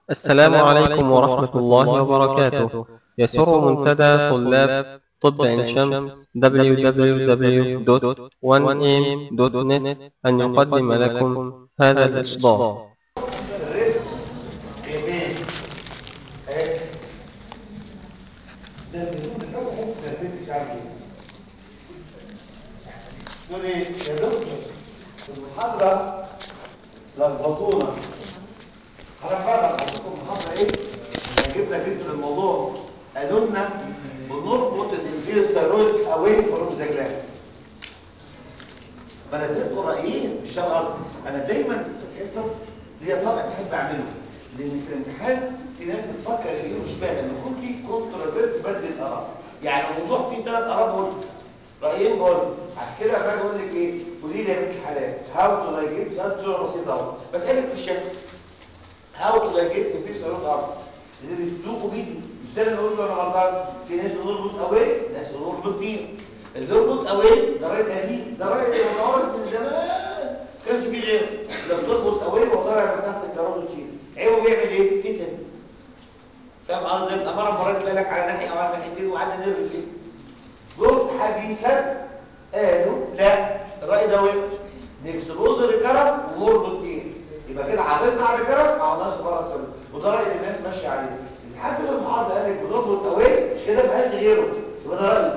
السلام عليكم ورحمة الله وبركاته يسر منتدى طلاب طب عين شمس www.1am.net أن يقدم لكم هذا الإصدار الريسك يمين اهي ده الهدوم اللي فاتت حته تربيتك عامل تقول ايه يا دكتور في المحاضره لخبطونا حركات لخبطوكم المحاضره ايه؟ انا جبنا جزء الموضوع قالوا لنا بنربط الانفير ثيرويد اواي فروم ذا جلاند ما انا اديتكم رايين مش ده قصدي انا دايما في الحصص ليا طبع بحب اعمله لان في الامتحان في ناس بتفكر يمين وشمال لما يكون في كونترافيرس بدل الاراء يعني الموضوع فيه ثلاث اراء بقول رايين بقول عشان كده باجي اقول لك ايه قولي لي يا بنت الحلال هاو تو لايجيت سؤال صوره بسيطه اهو بسالك في الشكل هاو تو لايجيت في سؤال ارض اللي بيسلوكوا بيدي مش ده اللي نقول له انا غلطان في ناس بنربط اواي ناس بنربط دين اللي يربط اواي ده راي قديم ده راي متوارث من زمان كانش فيه غيره لما تربط اواي وطالع من تحت الجراد وتشيل عيبه بيعمل ايه؟ تتن فاهم قصدي؟ يبقى مره مرات بالك على ناحيه او على ناحيتين وقعدنا نربط كده دول حديثا قالوا لا الراي ده وحش نكسبوز الركرم ونربط دين يبقى كده عادتنا على الركرم ما عملناش بره سنه وده راي الناس ماشيه عليه بس حد في المحاضره قال لك بنربط اواي مش كده مالهاش غيره يبقى ده رايي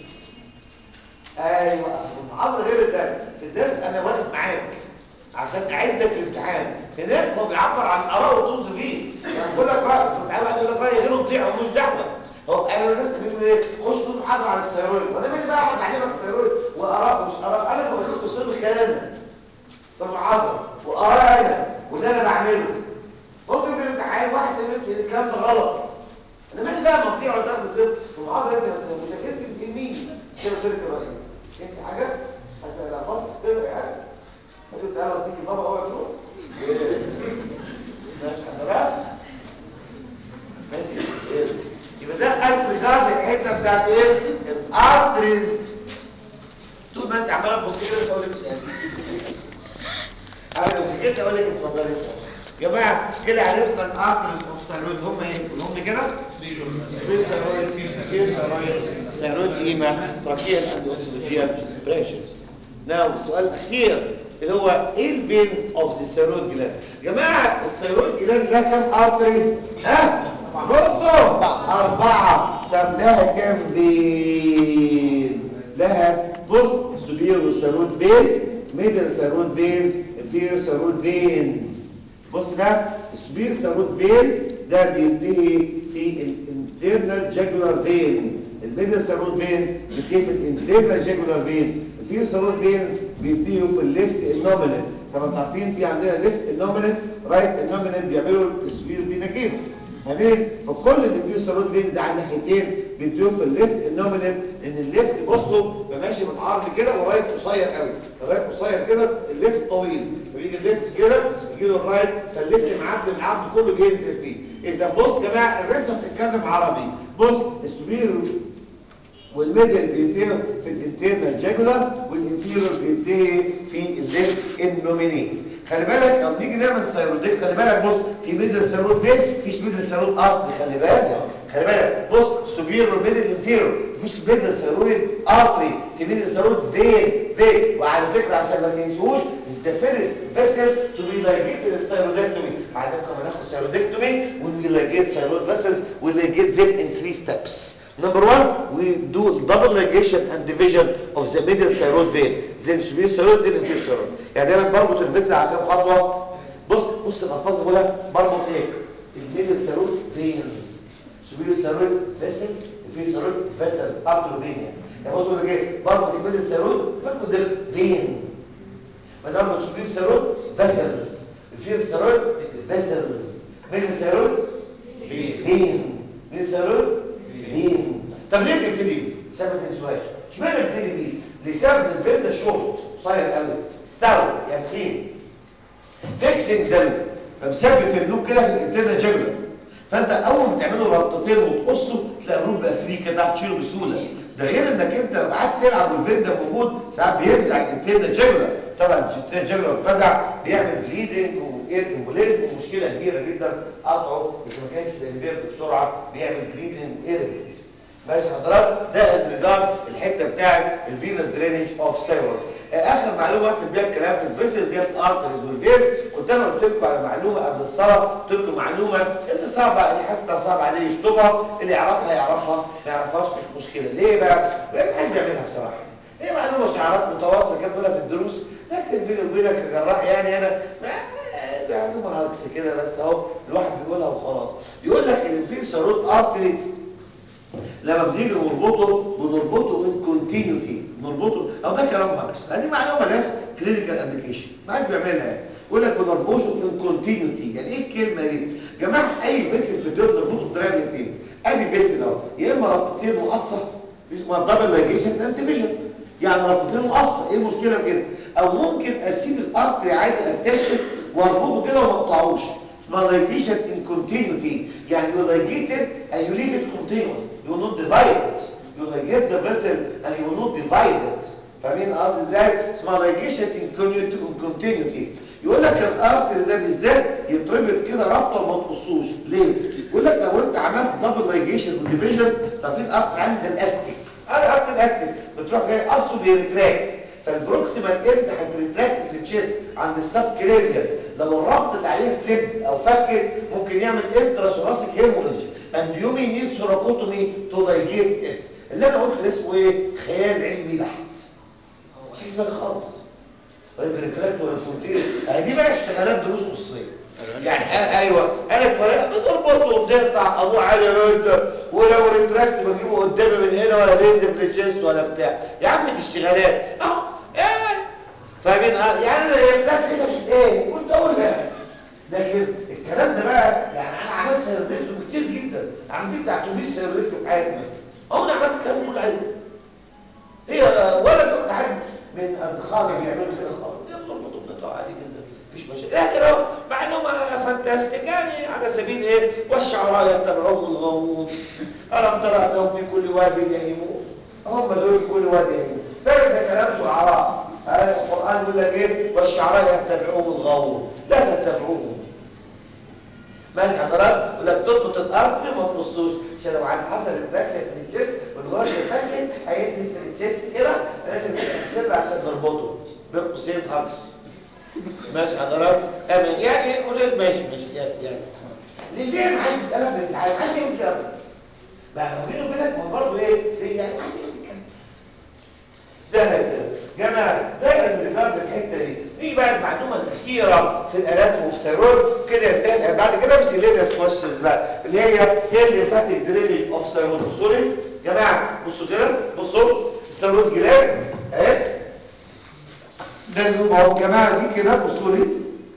ايوه اصل المحاضره غير الدرس في الدرس انا واقف معاك عشان اعدك الامتحان هناك هو بيعبر عن اراء وطز فيه يعني بقول لك راي في الامتحان يقول لك راي غيره تضيع ومش دعوه هو انا الناس بيقولوا ايه خش في محاضره عن الثيرويد وانا مالي بقى اقعد اعلمك الثيرويد واراء ومش اراء انا اللي بخش تصير خيالنا في المحاضره واراء انا واللي انا بعمله ممكن في الامتحان واحد يقول لك الكلام ده غلط انا مالي بقى مقطيع ولا تاخد صفر في المحاضره انت متاكد بتهمني كده قلت لك رايي انت حاجه حتى لا فرق تبقى يعني قلت تعالى تيجي بابا اوعى تروح ماشي حضرتك ماشي يبقى ده اس ريجارد الحته بتاعت ايه الارتريز طول ما انت عمال تبص كده تقول لك سؤال انا لو سكت اقول لك اتفضلي يا جماعه كده هنفصل الارتريز اوف ثايرويد هم ايه هم كده سبيس ثايرويد كير ثايرويد ثايرويد ايما تراكيال اند اوسوفيجيال بريشرز ناو السؤال الاخير اللي هو ايه الفينز اوف ذا ثايرويد جلاند يا جماعه الثايرويد جلاند لها كام ارتري ها برضه اربعه طب لها كام فين لها بص سوبيرو ثايرويد فين ميدل ثايرويد فين انفيرو ثايرويد فينز بص بقى السوبيرو ثايرويد فين ده بينتهي في الانترنال جاجولار فين الميدل ثايرويد فين بينتهي في الانترنال جاجولار فين في ثايرويد فينز بينتهوا في الليفت النومينال طبعا انتوا عارفين في عندنا ليفت النومينال رايت النومينال بيعملوا السوبيرو فينا كده تمام فكل اللي فيه ثايرويد فينز على الناحيتين بينتهوا في الليفت النومينال ان الليفت بصوا ماشي بالعرض كده ورايت قصير قوي الرايت قصير كده الليفت طويل فبيجي الليفت كده يجي له الرايت فالليفت معدي العظم كله بينزل فيه اذا بص يا جماعه الرسمه بتتكلم عربي بص السوبيرو والميدل بينتهي في الانترنال جاجولار والانفيرور بينتهي في الليفت النومينيت خلي بالك لو نيجي نعمل ثايرويدين خلي بالك بص في ميدل ثايرويد فين مفيش ميدل ثايرويد ارتري خلي بالك خلي بالك بص سوبيرور ميدل انفيرور مفيش ميدل ثايرويد ارتري في ميدل ثايرويد فين فين وعلى فكره عشان ما تنسوش ذا فيرست فيسل تو بي لايجيت الثايرويدكتومي علمكم هناخد ثايرويدكتومي وي لايجيت ثايرويد فيسلز وي لايجيت them in three steps Number one, we do double ligation and division of the middle thyroid vein. Then superior thyroid, then inferior thyroid. يعني دايما بربط الفيزا على كام خطوة؟ بص بص الألفاظ بقولها بربط ايه؟ الميدل ثيرويد فين superior thyroid vessel inferior thyroid vessel artery vein يعني. يعني بص بقول لك ايه؟ بربط الميدل ثيرويد بربط الفين. ما نربط superior thyroid vessels inferior thyroid vessels middle thyroid فين middle thyroid فين طب ليه بنبتدي بيه؟ سبب الانسواج اشمعنى بنبتدي بيه؟ لسبب الفين ده شورت قصير قوي ستاوت يعني تخين فيكسنج زاويه فمثبت النوب كده في الانترنال جاجولار فانت اول ما تعمله ربطتين وتقصه تلاقي النوب بقى فري كده تعرف تشيله بسهوله ده غير انك انت لو قعدت تلعب والفين ده موجود ساعات بيفزع الانترنال جاجولار طبعا الانترنال جاجولار بيفزع بيعمل بليدنج اير امبوليزم مشكله كبيره جدا قطعه اذا ما كانش الانفيرت بسرعه بيعمل بليدنج واير امبوليزم ماشي حضرتك ده از ريجارد الحته بتاعت الفينس درينج اوف سيرور اخر معلومه في بيها الكلام في الفيسل ديت ارتريز والفيرس كنت انا قلت لكم على معلومه قبل الصلاه قلت لكم معلومه اللي صعبه اللي حاسس انها صعبه عليه يشطبها اللي يعرفها يعرفها ما يعرفهاش مش مشكله ليه بقى؟ لان حد بيعملها بصراحه هي معلومه شعارات متواصله كانت بقولها في الدروس لكن بيني وبينك كجراح يعني انا ما معلومه هاكس كده بس اهو الواحد بيقولها وخلاص يقول لك ان في شروط ارتري لما بنيجي نربطه بنربطه ان كونتينيوتي نربطه او ده كلام هاكس دي معلومه ناس كلينيكال ابلكيشن ما حد بيعملها يعني يقول لك بنربطه ان كونتينيوتي يعني ايه الكلمه دي يا جماعه اي فيسل في الدول نربطه بطريقه من الاثنين ادي فيسل اهو يا اما ربطتين مقصه اسمها دبل لايجيشن اند ديفيجن يعني ربطتين مقصه ايه المشكله في كده او ممكن اسيب الارتري عادي اتنشن واربطه كده وما اقطعوش اسمها ligation in continuity يعني you ligate it and you leave it continuous you will not divide it you ligate the vessel and you will not divide it فاهمين قصدي ازاي اسمها ligation in continuity in continuity يقول لك الارتر ده بالذات يتربط كده ربطه وما تقصوش ليه يقول لك لو انت عملت دبل لايجيشن وديفيجن ففي الارتر عامل زي الاستيك انا ارتر الاستيك بتروح جاي قصه بيرتراكت فالبروكسيمال اند هتريتراكت في الشيست عند السب كليفيا لو الربط اللي عليه سليب او فكت ممكن يعمل انترا ثوراسيك هيموريج اند يو مي نيد ثوراكوتومي تو لايجيت ات اللي انا قلت اسمه ايه خيال علمي بحت مش اسمك خالص الريتراكت ولا الفونتير دي بقى اشتغالات دروس خصوصيه يعني آه ايوه انا اتولدت بتربطه وبتقطع ابوه عادي رد ولو ريتراكت بجيبه قدامي من هنا ولا بينزل في الشيست ولا بتاع يا عم دي اشتغالات اهو يعني فاهمين يعني انا ريتراكت كده ايه كنت اقول لها لكن الكلام ده بقى يعني انا عملت سيرفيتو كتير جدا عملت بتاع 800 سيرفيتو في حياتي مثلا اهو انا عملت الكلام كله عادي هي ولا كنت حد من اصدقائي بيعملوا كده خالص يلا اربطوا بقطع عادي جدا مفيش مشاكل لكن اهو معلومه فانتاستيك يعني على سبيل ايه والشعراء يتبعون الغاوون الم ترى انهم في كل واد يهيمون هم دول في كل واد يهيمون ده ده كلام شعراء القران يقول لك ايه والشعراء يتبعون الغاوون لا تتبعوهم ماشي حضرتك يقول لك تربط الارض ما تبصوش عشان لو عند حصل الفراكشن في الجسم والغاش يفكك هينزل في الجسم كده لازم السر عشان نربطه بين قوسين هاكس ماشي حضرتك امين يعني قلت ماشي ماشي يعني يعني ليه ليه انا عايز اسالك في الامتحان عايز يعمل كده اصلا ما بيني وبينك ما برضه ايه ليه يعني عايز يعمل كده ده كده جماعه ده الريجارد الحته دي دي بقى المعلومه الاخيره في الالات وفي السيرول كده ينتهي بعد كده بس الليدس كويشنز بقى اللي هي هي اللي فاتت درينج اوف سيرول بصوا لي جماعه بصوا كده بصوا السيرول جلاد اهي ده اللي هو جماعه دي كده بصوا لي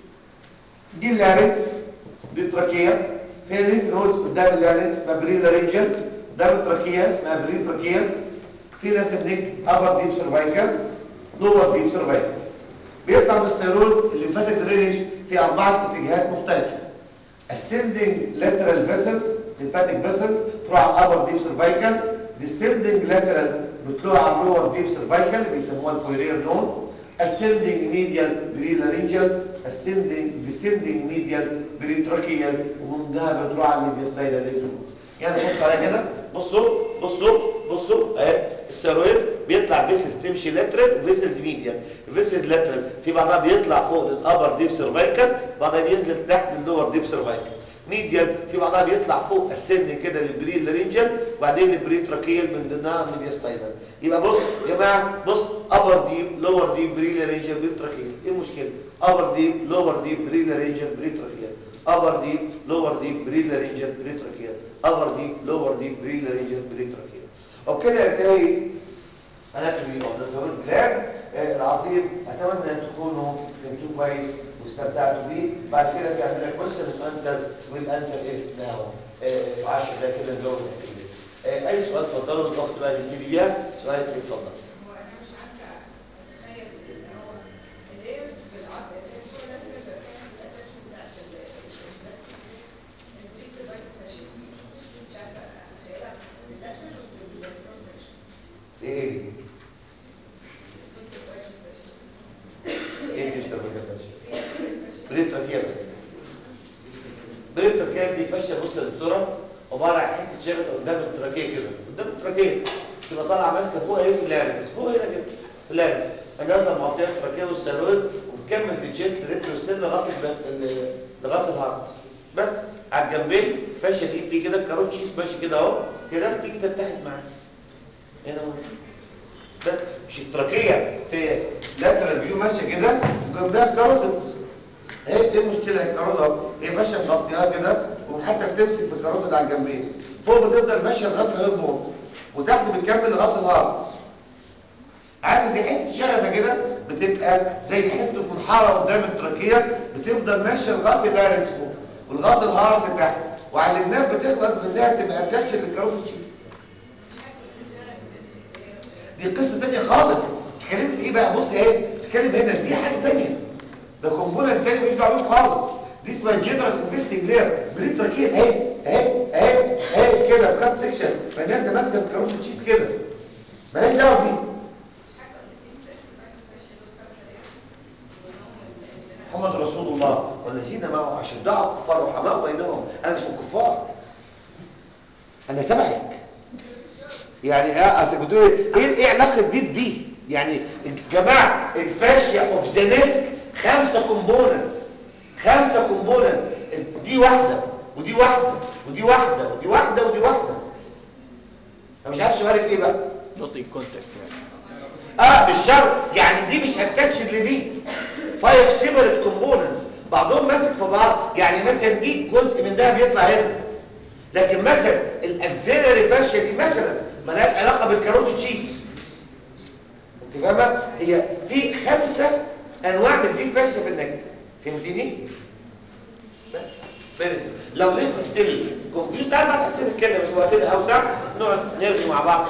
دي اللارنكس دي التراكيه فين الليمف نودز قدام اللارنكس اسمها بريلارنجل قدام التراكيه اسمها بريتراكيه في ليمف ابر ديب سيرفايكال لور ديب سيرفايكال بيطلع بالسيرول اللي فاتت درينج في اربعه اتجاهات مختلفه ascending lateral vessels lymphatic vessels تروح على الابر ديب سيرفايكال descending lateral بتروح على اللور ديب سيرفايكال بيسموها البويرير نون ascending medial بريلارنجال ascending descending medial بريتراكيال ومن جهه بتروح على الميدياستاينال لينفنودز يعني بص على كده بصوا بصوا بصوا اهي السيرويد بيطلع فيسز تمشي لاترال وفيسز ميديال فيسز لاترال في بعضها بيطلع فوق للابر ديب سيرفايكال بعضها بينزل تحت للور ديب سيرفايكال ميديال في بعضها بيطلع فوق السن كده للبري لارنجال وبعدين البري تراكيال من ضمنها الميدياستاينال يبقى بص يا جماعه بص ابر ديب لور ديب بري لارنجال بري تراكيال ايه المشكله ابر ديب لور ديب بري لارنجال بري تراكيال ابر ديب لور ديب بري لارنجال بري تراكيال ابر ديب لور ديب بري لارنجال بري تراكيال وبكده ينتهي اناتومي اوف ذا سيرول جلاند العظيم اتمنى ان تكونوا فهمتوه كويس واستمتعتوا بيه بعد كده في عندنا كويشن انسرز والانسر ايه ناو في 10 ده كده نجاوب الاسئله اي سؤال اتفضلوا الاخت بقى نبتدي بيها سؤال اتفضل هو انا مش عارفه اتخيل ان هو الايرز في العظم الاكسترا لاترال الاتاتشمنت بتاعت البريكس بايت ماشي مش عارفه اتخيلها اللاترال والكروس سكشن ايه دي؟ بريكس بايت سكشن ايه دي بسبب بريتراكيال تراكيه دي فشه بص يا دكتوره عباره عن حته شبكه قدام التراكيه كده قدام التراكيه تبقى طالعه ماسكه فوق ايه في اللارنكس فوق هنا كده في اللارنكس انا افضل مغطيه التراكيه والسيرويد ومكمل في الجيست ريتروستين لغايه ال- ال- لغايه الهارت بس على الجنبين الفشه دي بتيجي كده الكاروت شيس ماشي كده اهو كده بتيجي تتحد معاه هنا وهنا بس مش التراكيه في لاترال فيو ماشيه كده وجنبها الكاروتيد ايه ايه المشكله الكاروتيد اهو هي ماشيه مغطياها كده وحتى بتمسك في الكاروتيد على الجنبين فوق بتفضل ماشيه لغايه الهيد بول وتحت بتكمل لغايه الهارت عارف زي حته شغفه كده بتبقى زي حته منحاره قدام التراكيه بتفضل ماشيه لغايه اللارنس فوق ولغايه الهارت تحت وعلى الجناب بتخلص بانها تبقى اتاتش للكاروتيد تشيز دي قصه ثانيه خالص بتتكلم في ايه بقى بص ايه بتتكلم هنا دي حاجه ثانيه ده كومبوننت تاني مش دعوه خالص دي اسمها جنرال انفستنج لير بريد تركيز اهي اهي اهي اهي كده كات سيكشن فالناس ده ماسكه الكاروتيد تشيز كده مالهاش دعوه دي محمد رسول الله والذين معه اشداء الكفار رحماء بينهم انا مش من الكفار انا تبعك يعني اه اصل بتقول ايه ايه علاقه دي بدي يعني جماعه الفاشيه اوف ذا نيك خمسه كومبوننتس خمسه كومبوننتس دي واحده ودي واحده ودي واحده ودي واحده ودي واحده انا مش عارف سؤالك ايه بقى نوت ان كونتاكت يعني اه مش شرط يعني دي مش اتاتشد لدي فايف سيبريت كومبوننتس بعضهم ماسك في بعض يعني مثلا دي جزء من ده بيطلع هنا لكن مثلا الاكسيلري فاشيا دي مثلا مالهاش علاقه بالكاروتيد تشيز انت فاهمه هي في خمسه انواع من دي فاشيا في النك فهمتني بس. بس. لو لسه ستيل كونفيوز تعال بقى تحسب الكلمه مش وقتنا اوسع نقعد نرغي مع بعض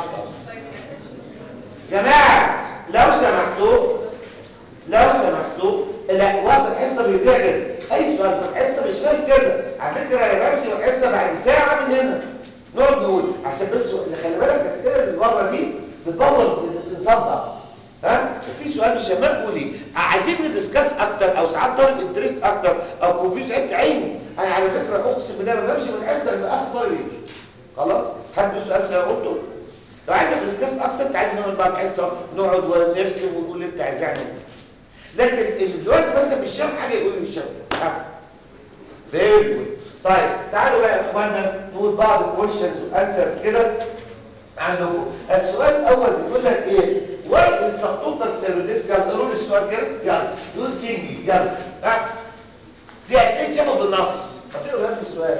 جماعة لو سمحتوا لو سمحتوا لا وقت الحصة بيضيع كده اي سؤال في الحصة مش فاهم كده على فكرة انا بمشي الحصة بعد ساعة من هنا نقعد نقول عشان بس اللي خلي بالك الاسئله اللي بره دي بتبوظ بتصدع ها وفي سؤال مش همام قولي عايزين ندسكاس اكتر او ساعات طالب انترست اكتر او كونفيوز عدت عيني انا على فكره اقسم بالله ما بمشي من الحصه اللي اخر طالب يمشي خلاص حد له سؤال في اللي انا قلته لو عايز ادسكاس اكتر تعالى نقعد بعد الحصه نقعد ونرسم ونقول اللي انت عايزاه نعمل لكن اللي دلوقتي مثلا مش شايف حاجه يقول لي مش شايف فيري جود طيب تعالوا بقى يا اخوانا نقول بعض الكويشنز وانسرز كده عندكم السؤال الاول بيقول لك ايه واي ان سبتوتال سيلوليت يلا قولوا لي السؤال كده يلا يقول سينجي يلا ها دي اسئله شبه بالنص هتقروا نفس السؤال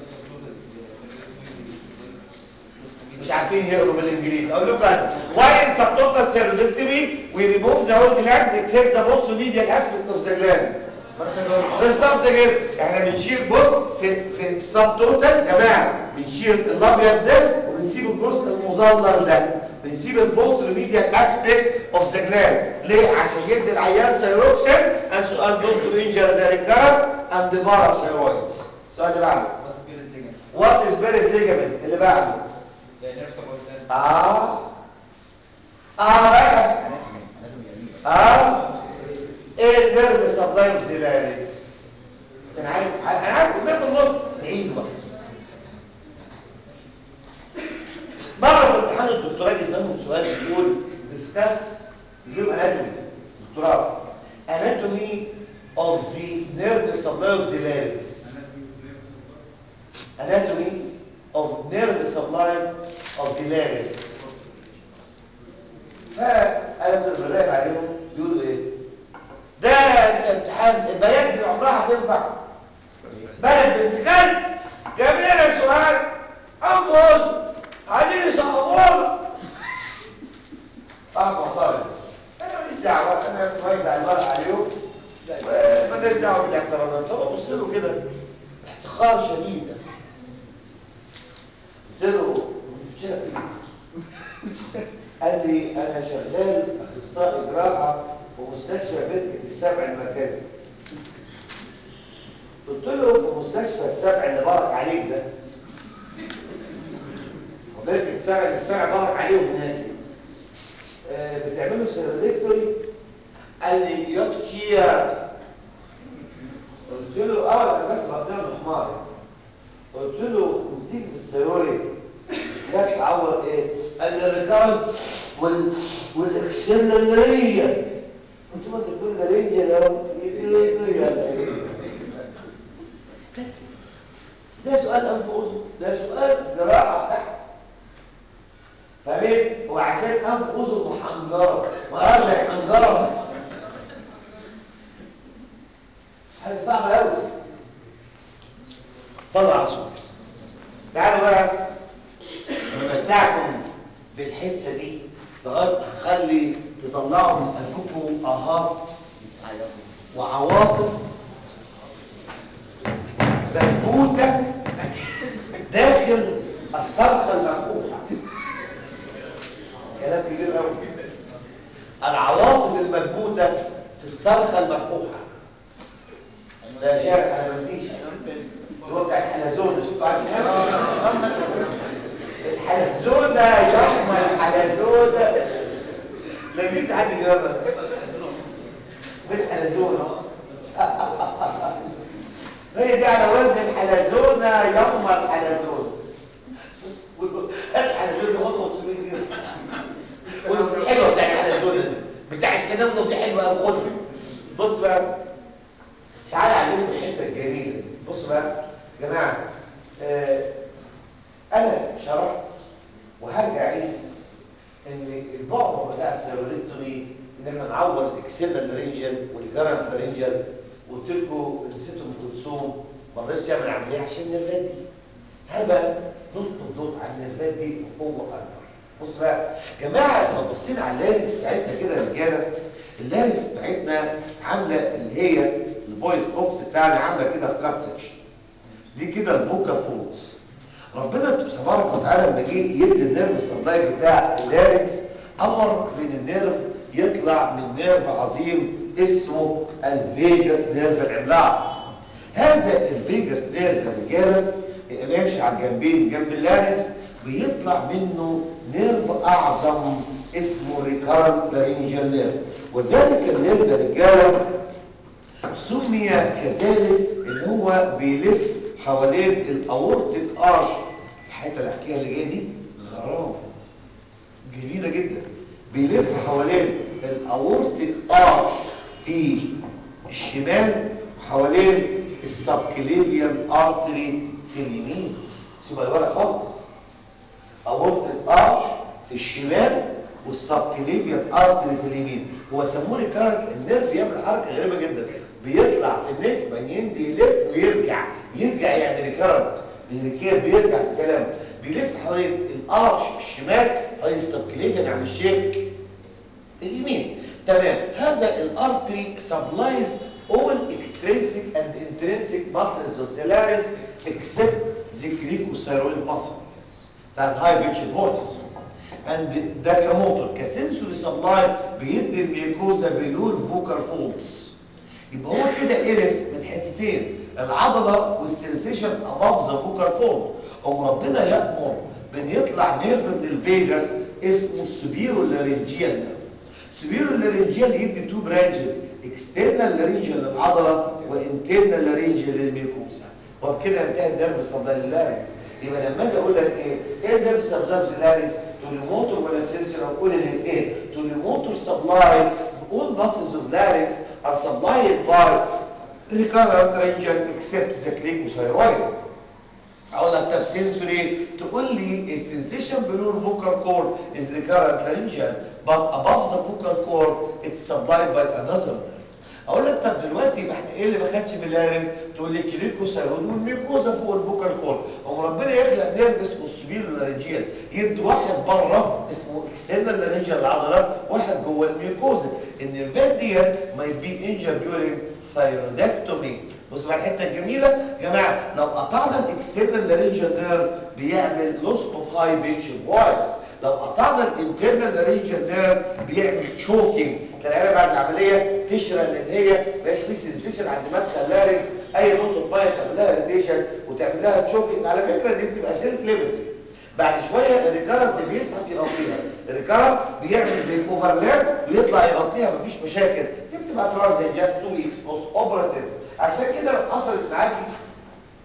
مش عارفين يقروا بالانجليزي اقول لكم انا واي ان سبتوتال سيلوليتمي وي ريموف ذا هول جلاند اكسبت ذا بوست ميديال اسبكت اوف ذا جلاند بالظبط كده احنا بنشيل جزء في في السب توتال جماعه بنشيل الابيض ده وبنسيب الجزء المظلل ده بنسيب البوست ميديال اسبكت اوف ذا جلاند ليه عشان يدي العيان سيروكسين اند سؤال دكتور انجر ذا ريكارد اند باراثايرويد السؤال اللي بعده وات از بيريز ليجامنت اللي بعده اه اه بقى اه ايه النيرف سبلاي اوف ذا لارينكس انا عارف انا عارف ما في النص تعيد بقى مره في امتحان الدكتوراه جبنا لهم سؤال بيقول ديسكاس بيجيب اناتومي دكتوراه اناتومي اوف ذا نيرف سبلاي اوف ذا لارينكس anatomy of nerve supply of the larynx فانا كنت براقب عليهم بيقولوا ايه ده امتحان البيان دي عمرها هتنفع بلد بانتكال جميل السؤال انفذ عايزين يصحبونا اه معترض انا ماليش دعوه انا بوزع الورق عليهم وماليش دعوه بالاعتراضات فببص له كده احتقار شديد قلت له قال لي انا شغال اخصائي جراحه في مستشفى بركه السبع المركزي قلت له في مستشفى السبع اللي بارك عليك ده وبركه السبع اللي السبع بارك عليهم هناك آه بتعملوا سيرودكتوري قال لي يوكتشيا قلت له اه انا بس بقدر الحمار قلت له بتيجي في السيوري لا تعور ايه قال لي الريكارد وال والاكسلريشن قلت له انت تقول ده رينجر اهو استنى ده سؤال انف اذن ده سؤال جراحه تحت فاهمين وعشان انف اذن وحنجره ما قال حنجره حاجه صعبه قوي صلى على رسول تعالوا بقى نمتعكم بالحته دي لغايه ما هخلي تطلعوا من قلبكم اهات وعواطف بنبوته داخل الصرخه المفتوحه كلام كبير قوي العواطف المكبوته في الصرخه المفتوحه ده شارع حلزونيش هو بتاع الحلزون شفتوا عارف الحلزونه يوم الحلزونه لذيذ حد يجاوبها بالحلزونه هي دي على وزن الحلزونه يوم الحلزونه الحلزونه خد 500 جنيه حلوه بتاع الحلزونه بتاع السينما دي حلوه قوي خدها بص بقى تعالى اعلمكم الحته الجميله بص بقى يا جماعه آه انا شرحت وهرجع اعيد ان البعبع بتاع السيروليكتومي ان احنا نعوض الاكسيلال رينجل والجرانت رينجل وقلت لكم نسيت ام كلثوم ما رضيتش تعمل عمليه عشان النرفات دي تعالى بقى نلقي الضوء على النرفات دي بقوه اكبر بص بقى يا جماعه لو بصينا على اللارنكس بتاعتنا كده يا رجاله اللارنكس بتاعتنا عامله اللي هي الفويس بوكس بتاعنا عامله كده في كات سكشن دي كده البوكا فولز ربنا تبارك وتعالى لما جه يدي النيرف السبلاي بتاع اللارنكس امر من النيرف يطلع من نيرف عظيم اسمه الفيجاس نيرف العملاق هذا الفيجاس نيرف يا رجاله ماشي على الجنبين جنب اللارنكس بيطلع منه نيرف اعظم اسمه ريكارنت لارينجال نيرف وذلك النيرف يا رجاله سمي كذلك ان هو بيلف حوالين الاورتيك ارش الحته اللي احكيها اللي جايه دي غرام جميله جدا بيلف حوالين الاورتيك ارش في الشمال وحوالين السبكليفيان ارتري في اليمين سيبها ورا خالص اورتيك ارش في الشمال والسبكليفيان ارتري في اليمين هو سموه ريكارنت النيرف يعمل حركه غريبه جدا بيطلع في النك من ينزل يلف ويرجع يرجع يعني ريكارنت الركاب بيرجع في الكلام بيلف حوالين الارش في الشمال حوالين السبكليفيان يعني الشيخ في اليمين تمام هذا الارتري سبلايز all extrinsic and intrinsic muscles of the larynx except the cricothyroid muscle that high pitched voice and ده كموتور كسنسوري سبلاي بيدي الميكوزا بلون فوكال فولدز يبقى هو كده قرف من حتتين العضله والسنسيشن اباف ذا فوكال فولد او ربنا يامر بان يطلع نيرف من الفيجاس اسمه السبيرو لارنجيال نيرف سبيرو لارنجيال يدي تو برانشز اكسترنال لارنجيال للعضله وانترنال لارنجيال للميكوزا وبكده انتهى النيرف سبلاي للارنكس يبقى لما اجي اقول لك ايه ايه النيرف سبلاي للارنكس توليموتور ولا سنسور اقول الاثنين توليموتور سبلاي all muscles of larynx are supplied by recurrent region except the cricothyroid اقول لك طب سنسوري تقول لي السنسيشن below vocal cord is recurrent laryngeal but above the vocal cord it's supplied by another nerve اقول لك طب دلوقتي يبقى احنا ايه اللي ما خدش باللارنج تقول لي كليكوثايرويد والميكوزا فوق الفوكال كورد هو ربنا يخلق نيرف اسمه السبيل لارنجيال يدي واحد بره اسمه اكسترنال لارنجيال العضله واحد جوه الميكوزا النيرفات ديت might be injured during thyroidectomy بص بقى الحته الجميله يا جماعه لو قطعنا الاكسترنال لارنجيال نيرف بيعمل لوس اوف هاي بيتش فويس لو قطعنا الانترنال لارنجيال نيرف بيعمل تشوكينج تلاقيها بعد العمليه تشرق لان هي مبقاش في سنسيشن عند مدخل لارنج اي نقطه ميه تعمل لها اريتيشن وتعمل لها تشوكينج على فكره دي بتبقى سيلف ليميتد بعد شويه الريكارنت بيسحب يغطيها الريكارنت بيعمل زي اوفرلاب ويطلع يغطيها مفيش مشاكل دي بتبقى تراوز زي جاست تو ويكس بوست اوبراتيف عشان كده لو حصلت معاكي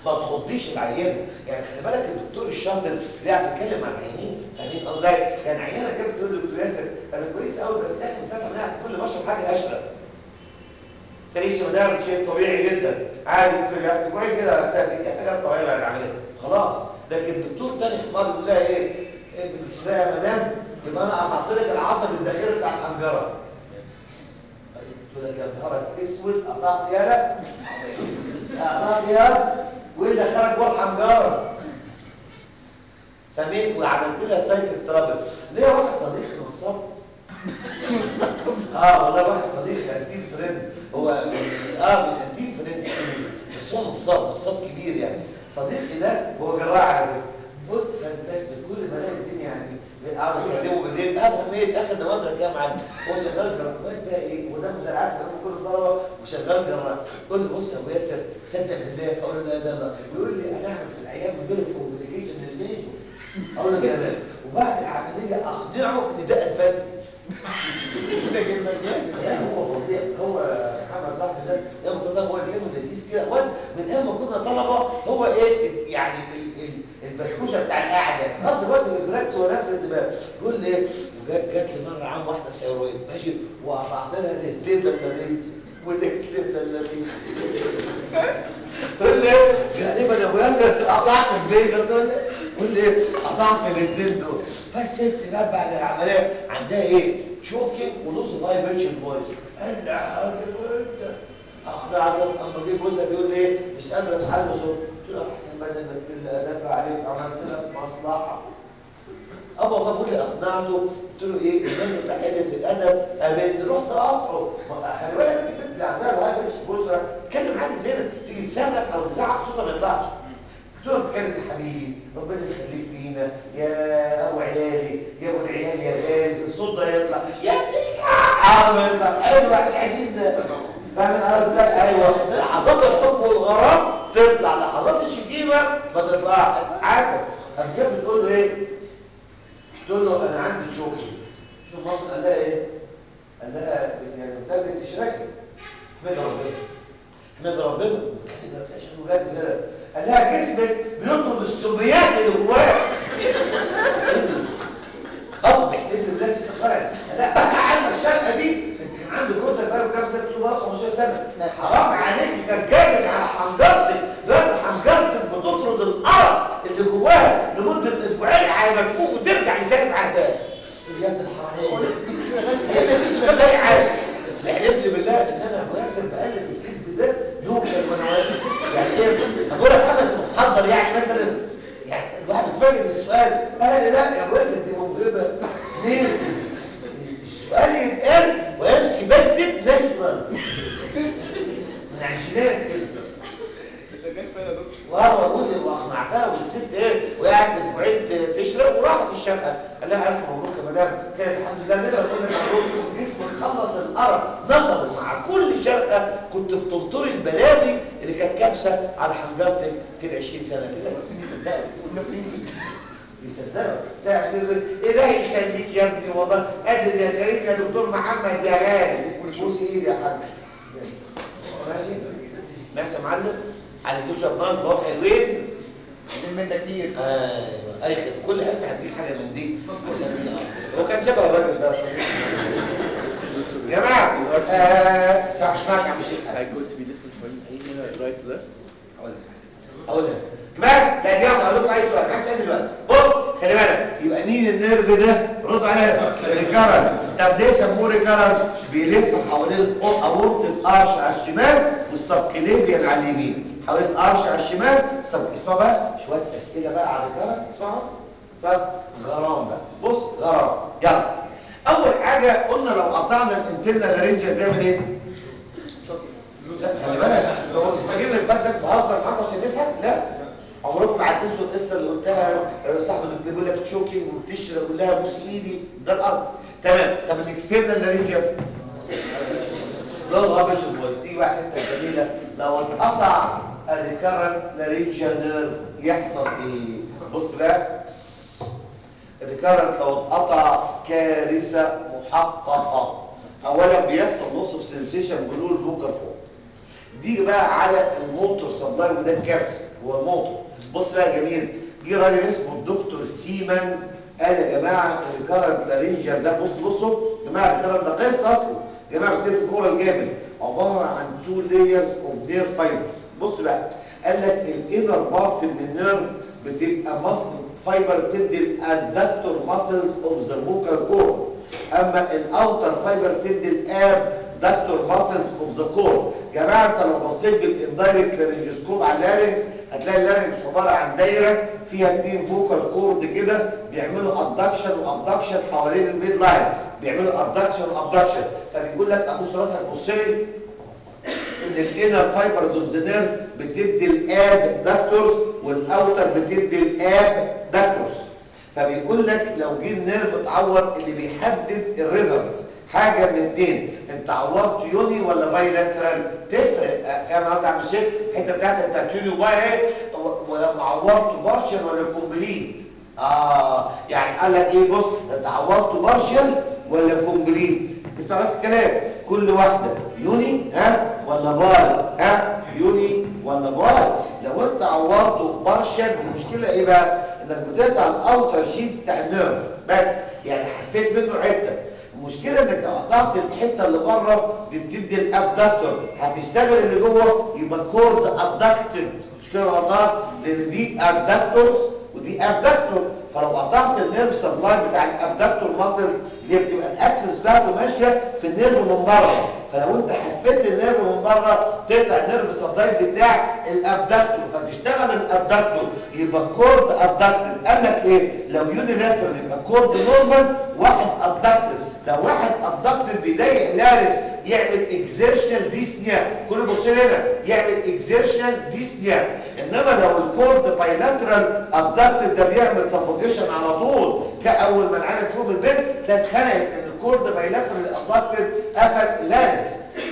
ما تخضيش العيان يعني خلي بالك الدكتور الشاطر بيعرف يتكلم مع العيانين فاهمين قصدي يعني عيانه كانت بتقول لي دكتور ياسر انا كويس قوي بس اخر سنه منها كل ما اشرب حاجه اشرب تعيش مدار شيء طبيعي جدا عادي في اسبوعين كده اختفي دي حاجات طبيعيه بعد العمليه خلاص لكن الدكتور تاني حمار يقول لها ايه انت مش لاقي يا مدام يبقى انا قطعت لك العصب الداخلي بتاع الحنجره قلت لك يا نهارك اسود قطعت يالا قطعت يالا وايه دخلك جوه الحنجره فمين وعملت لها سايكل ترابل ليه واحد صديقي نصاب اه والله واحد صديقي انتيم فريند هو اه من انتيم فريند بس هو نصاب نصاب كبير يعني صديقي ده هو جراح على فكرة. بص فانتاستيك كل ما الاقي الدنيا يعني قاعد اكلمه بالليل افهم ايه اخر نوادر كام عندي هو شغال جراح واقف بقى ايه وده زي العسل هم كل الطلبه وشغال جراح يقول لي بص يا ابو ياسر صدق بالله اقول له لا لا لا يقول لي انا اعمل في الايام مدير كوميونيكيشن للميجو اقول له تمام وبعد العمليه اقنعه ان ده ادفانتج ده كلمة جامد لا هو فظيع هو محمد صاحبي ده يوم كنا هو الفيلم لذيذ كده واد من ايام ما كنا طلبه هو ايه يعني ال- ال- البسكوته بتاع القعده قصد الواد البراكس هو نفس الدماغ يقول لي إيه؟ وجات جات لي مره عم واحده سيرويد ماشي وقطعت لها الاثنين ده من والاكسب ده تقول لي إيه؟ غالبا يا ابويا قطعت البيت ده تقول لي قول لي إيه؟ قطعت الاثنين دول فالست بقى بعد العمليه عندها ايه شوكينج ونص فايبريشن فويس قال لي حاجه انت اقنعته اما جه جوزها بيقول لي ايه مش قادره اتحل صوت قلت له احسن بدل ما تقول لي ادافع عليك عملت لك مصلحه ابا الله بيقول لي اقنعته قلت له ايه الناس بتاع قله الادب قابلني رحت اقطعه ما- خلي بالك الست اللي عندها الهايبريشن فويس تتكلم عادي زينا تيجي تصرخ او تزعق صوتها ما يطلعش تقول بتكلم يا حبيبي ربنا يخليك لينا يا ابو عيالي يا ابو العيال يا غالي الصوت ده يطلع يا ابني اه يطلع ايوه العجيب ده فاهم قصدي ايوه لحظات الحب والغرام تطلع لحظات الشتيمه ما تطلعش عكس قام جاب بتقول له ايه تقول له انا عندي شوكي شو ماما قال لها ايه قال لها يعني بتعمل اشراكي احمد ربنا احمد ربنا كده فيش ولاد كده قال لها جسمك بيطرد السميات اللي جواك اب بيحتفل بلاس التخيل لا بقى عندنا الشقه دي انت كان عندك جوزك بقى كام سنه بتقول بقى 15 سنه حرام عليك تتجوز على حنجرتك دلوقتي حنجرتك بتطرد القرف اللي جواها لمده اسبوعين على ما تفوق وترجع لسالب عندها تقول يا ابن الحرام هي مفيش غير اي حاجه احلف لي بالله ان انا ابو ياسر بقلب الكذب ده يوكل وانا واقف يعني ايه هقول لك حاجه تبقى محضر يعني مثلا يعني الواحد بيتفاجئ بالسؤال قال لي لا يا ابو ياسر دي موهبه ليه؟ السؤال يتقال ونفسي بكتب ناشونال من عشرينات كده ده شغال فين يا دكتور؟ وهو ابوي واقنعتها والست ايه وقعدت اسبوعين ت- تشرب وراحت الشقه قال لها الف مبروك يا مدام كانت الحمد لله نقدر نقول لك مبروك جسمك خلص القرف نقض مع كل شرقه كنت بتنطري البلادي اللي كانت كابسه على حنجرتك في ال 20 سنه اللي فاتت بيصدقوا المصريين يصدقوا. بيصدقوا ساعه كده ايه يخليك يا ابني والله قد يا كريم يا دكتور محمد يا غالي بوس ايدي يا حاج ماشي ماشي يا معلم على كوشه ناس بقى حلوين عايزين منك كتير ايوه اي خدمه كل حصه هديك حاجه من دي عشان آه. هو كان شبه الراجل ده يا جماعه آه سامع سمعك عم شيخ I go to be different from هنا right to left اقول لك اقول لك بس لا دي هقول لكم اي سؤال عايز اسال دلوقتي بص خلي بالك يبقى مين النيرف ده رد عليا ريكارنت طب ليه سموه ريكارنت بيلف حوالين اورطه الارش على الشمال والسبكليفيان على اليمين حوالين الارش على الشمال سب اسمع بقى شويه اسئله بقى على الريكارنت اسمع بس بس غرام بقى بص غرام يلا اول حاجه قلنا لو قطعنا الانترنال لارنجيال بيعمل ايه لا، خلي بالك لو فاكر لك بدك بهزر معاك عشان تضحك لا عمركم ما هتنسوا القصه اللي قلتها آه، صاحبك اللي بيقول لك تشوكينج وبتشرب يقول لها بوس ايدي ده القصد تمام طب الاكسترنال لارنجيال لو غابش الفويس دي بقى حته جميله لو اتقطع الريكارنت لارنجيال نيرف يحصل ايه بص بقى الريكارنت لو اتقطع كارثه محققه اولا بيحصل نص في سنسيشن بلو الفوكال فوق دي بقى على الموتور سبلاي وده الكارثه هو الموتور بص بقى يا جميل جه راجل اسمه الدكتور سيمان قال يا جماعه الكرنت لارنجر ده بص بصوا يا جماعه الكرنت ده قصه اصله يا جماعه بس في الاورال جامد عباره عن تو لايرز اوف نير فايبرز بص بقى قال لك الانر بارت من النيرف بتبقى مصل فايبر تدي الادكتور ماسلز اوف ذا فوكال كورد اما الاوتر فايبر تدي الاب دكتور ماسلز اوف ذا كورد جماعه انت لو بصيت بالاندايركت لارنجسكوب على اللارنكس هتلاقي اللارنكس عباره عن دايره فيها اثنين فوكال كورد كده بيعملوا ادكشن وابدكشن حوالين الميد لاين بيعملوا ادكشن وابدكشن فبيقول لك ابص راسك بص لي ان الانر فايبرز اوف ذا نيرف بتدي الاب دكتورز والاوتر بتدي الاب دكتورز فبيقول لك لو جه النيرف اتعور اللي بيحدد الريزلت حاجه من اثنين انت عورت يوني ولا بايلاترال تفرق فاهم قصدي عم الشيخ الحته بتاعتك بتاعت يوني وباي ايه ولما عورت بارشل ولا كومبليت اه يعني قال لك ايه بص انت عورت بارشل ولا كومبليت اسمع بس الكلام كل واحده يوني ها ولا بال ها يوني ولا بال لو انت عورته بارشل المشكله ايه بقى انك بتقطع الاوتر شيز بتاع النيرف بس يعني حطيت منه حته المشكله انك لو قطعت الحته اللي بره دي بتدي الابدكتور هتشتغل اللي جوه يبقى كورد ابدكتد مش كده قطعت لان دي ابدكتورز ودي ابدكتور فلو قطعت النيرف سبلاي بتاع الابدكتور ماسل اللي بتبقى الاكسس بتاعته ماشيه في النيرف من بره فلو انت حفيت النيرف من بره تقطع النيرف سبلاي بتاع الابدكتور فتشتغل الابدكتور يبقى كورد ابدكتد قال لك ايه لو يونيلاترال يبقى كورد نورمال واحد ابدكتد لو واحد ابدكتد بيضايق لارس يعمل اكزيرشنال ديسنيا كل بص هنا يعمل اكزيرشنال ديسنيا انما لو الكورد بايلاترال ابدكتد ده بيعمل سفوكيشن على طول كاول ما العينه تفوق البنت ده اتخنقت ان الكورد بايلاترال ابدكتد قفل اللارس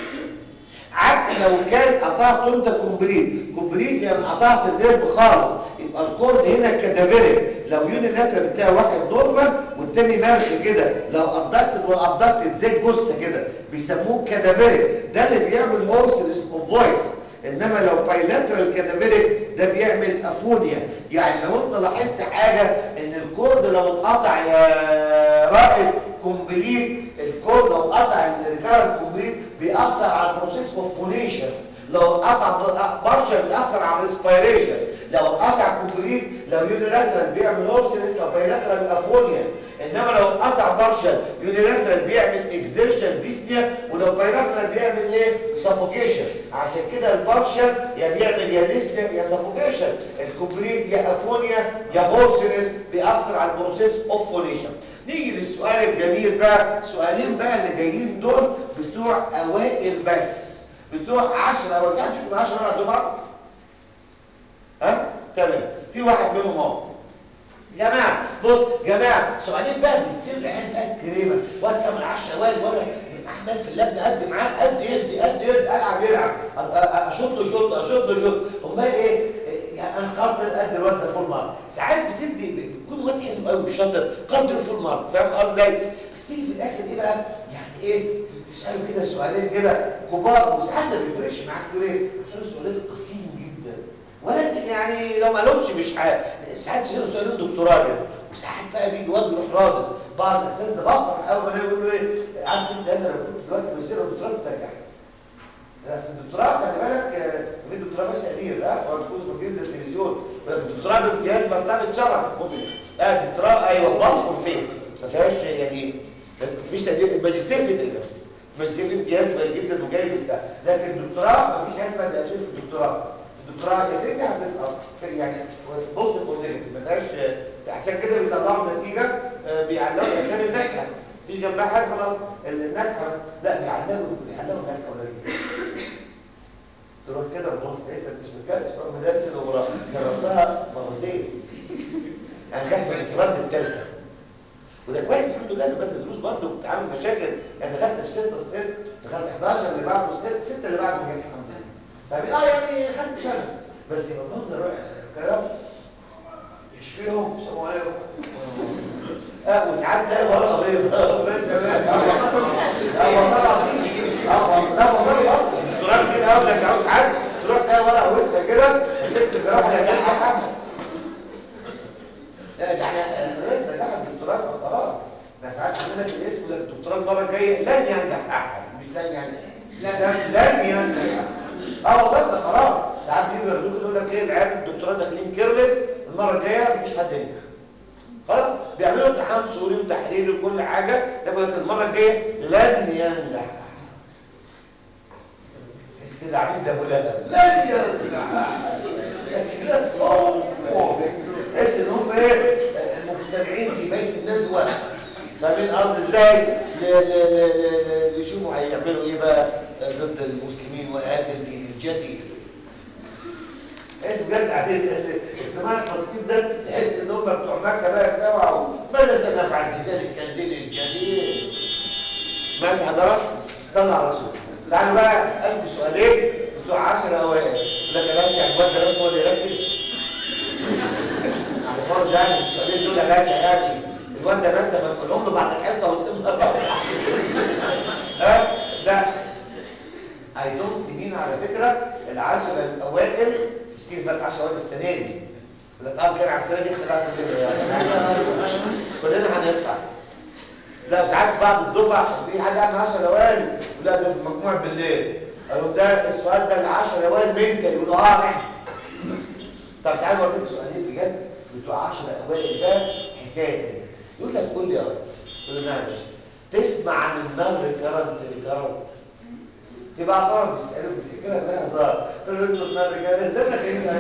عكس لو كان قطعت انت كومبليت كومبليت يعني قطعت النيرف خالص يبقى الكورد هنا كدافيريك لو يونيلاترال بتلاقي واحد نورمال والتاني مرخ كده لو ابدكتد والابدكتد زي الجثه كده بيسموه كدافيريك ده اللي بيعمل هورسنس اوف فويس انما لو بايلاترال كدافيريك ده بيعمل افونيا يعني لو انت لاحظت حاجه ان الكورد لو اتقطع يا رائد كومبليت الكورد لو قطع الريكارنت كومبليت بيأثر على البروسيس اوف فونيشن لو قطع بارشل بيأثر على الريسبيريشن لو قطع كومبليت لو يونيلاترال بيعمل هورسنس لو بايلاترال افونيا انما لو قطع بارشل يونيلاترال بيعمل اكزيرشن ديسنيا ولو بايلاترال بيعمل ايه سفوكيشن عشان كده البارشل يا بيعمل يا ديسنيا يا سفوكيشن الكومبليت يا افونيا يا هورسنس بيأثر على البروسيس اوف فونيشن نيجي للسؤال الجميل بقى سؤالين بقى اللي جايين دول بتوع اوائل بس بتوع 10 او كام فيكم 10 على الدفعه ها تمام في واحد منهم اهو جماعه بص جماعه سؤالين بقى بتصير العيال بقى الكريمه واد كامل 10 اوائل ولا احمد في اللجنه قد معاه قد يدي قد يدي العب يلعب اشوط له شوط اشوط له شوط امال ايه يعني انا قرض قد الواد ده فول مارك ساعات بتدي بيكون واد حلو قوي وشاطر قرض له فول مارك فاهم قصدي بس تيجي في الاخر ايه بقى يعني ايه تساله كده سؤالين كده كبار وساعات ما بيفرقش معاك تقول ايه تساله سؤالين قصير جدا ولكن يعني لو ما لهمش مش حاجه ساعات تساله سؤالين دكتوراه كده وساعات بقى بيجي واد يروح رادد بعض الاساتذه بفرح اول ما يقول له ايه عارف انت انا لو كنت دلوقتي وزير الدكتوراه بترجع بس الدكتوراه خلي بالك في دكتوراه مش تقدير ها هو تكون في جلد التلفزيون الدكتوراه بامتياز مرتبه شرف اه الدكتوراه ايوه بصمر فين ما فيهاش يعني ما فيش تقدير الماجستير في ده الماجستير في امتياز جدا وجيد وبتاع لكن الدكتوراه ما فيش حاجه اسمها تقدير في الدكتوراه الدكتوراه يا تنجح هتسقط يعني بص الكونتيننت ما فيهاش عشان كده بيطلعوا نتيجه بيعلقوا الاسامي الناجحه مفيش جنبها حاجه خلاص الناجحه لا بيعلقوا بيعلقوا الناجحه قليل تروح كده تبص لسه مش متكلم رغم ده كده ورا جربتها مرتين يعني جت في الانتراد الثالثه وده كويس الحمد لله انا بدات دروس برضه كنت عامل مشاكل انا دخلت في 6 سنين دخلت 11 اللي بعده 6 6 اللي بعده جاي الحمد لله طب اه يعني خدت سنه بس يبقى المنظر كلام يشفيهم السلام عليكم اه وساعات تلاقي ورقه بيضاء اه والله العظيم اه لا والله الدكتوراه كده اقول لك عاوز حاجه تروح تلاقي ورقه وسخه كده تكتب جراحه ايه لن ينجح احد مش لن ينجح لن لن ينجح اه والله ده قرار ساعات بيجوا ياخدوك يقول لك ايه العيال الدكتوراه داخلين كيرلس المره الجايه مفيش حد ينجح خلاص بيعملوا امتحان صوري وتحريري وكل حاجه يقول لك المره الجايه لن ينجح تحس كده عاملين زي ابو لهب لن ينجح شكلها تحس ان هم ايه مجتمعين في بيت الندوه فاهمين قصدي ازاي ل- ل- ل- ل- ل- يشوفوا هيعملوا ايه بقى ضد المسلمين وهذا الدين الجديد تحس بجد قاعدين اجتماع التصنيف ده تحس ان هم بتوع مكه بقى يتنوعوا ماذا سنفعل في ذلك الدين الجديد ماشي حضرتك صلى على الرسول تعالوا بقى اسالكم سؤالين بتوع 10 اوائل يقول لك يا باشا يعني الواد ده بس هو اللي يركز على فرض يعني السؤالين دول يا باشا يعني الواد ده انت ما تقولهم له بعد الحصه وسيبنا ها ده اي دونت مين على فكره العشرة الاوائل في السنه فات 10 اوائل السنه دي يقول لك اه كان على السنه دي احنا بقى كلنا يعني كلنا هنطلع لا ساعات بعض الدفع في حد عامل 10 اوائل لا ده في مجموعه بالليل قالوا ده السؤال ده ال 10 اوائل منك يقولوا اه احنا طب تعالوا اوريك سؤالين بجد بتوع 10 اوائل ده حكايه كده. يقول لك قول لي يا ولد قول له نعم يا باشا تسمع عن النار ريكارنت ريكارنت في بعض طبعا بيسالوا كده لا هزار تقول له انتوا النار ريكارنت ده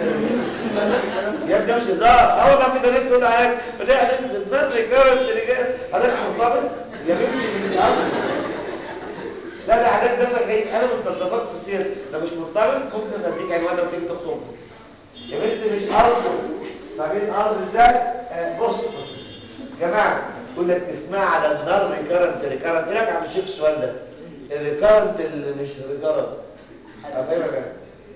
يا ابني مش هزار اه والله في بنات تقول عليك ليه عليك النار ريكارنت ريكارنت حضرتك مرتبط يا بنتي مش عارف لا لا حضرتك دمك خفيف انا مش مستضافكش السير ده مش مرتبط ممكن اديك عنوان لو تيجي تخطب يا بنتي مش قصده فاهمين قصد ازاي آه بص يا جماعه يقول لك تسمع على النار ريكارنت ريكارنت ايه رايك يا عم شيف السؤال ده الريكارنت اللي مش ريكارنت افهمك انا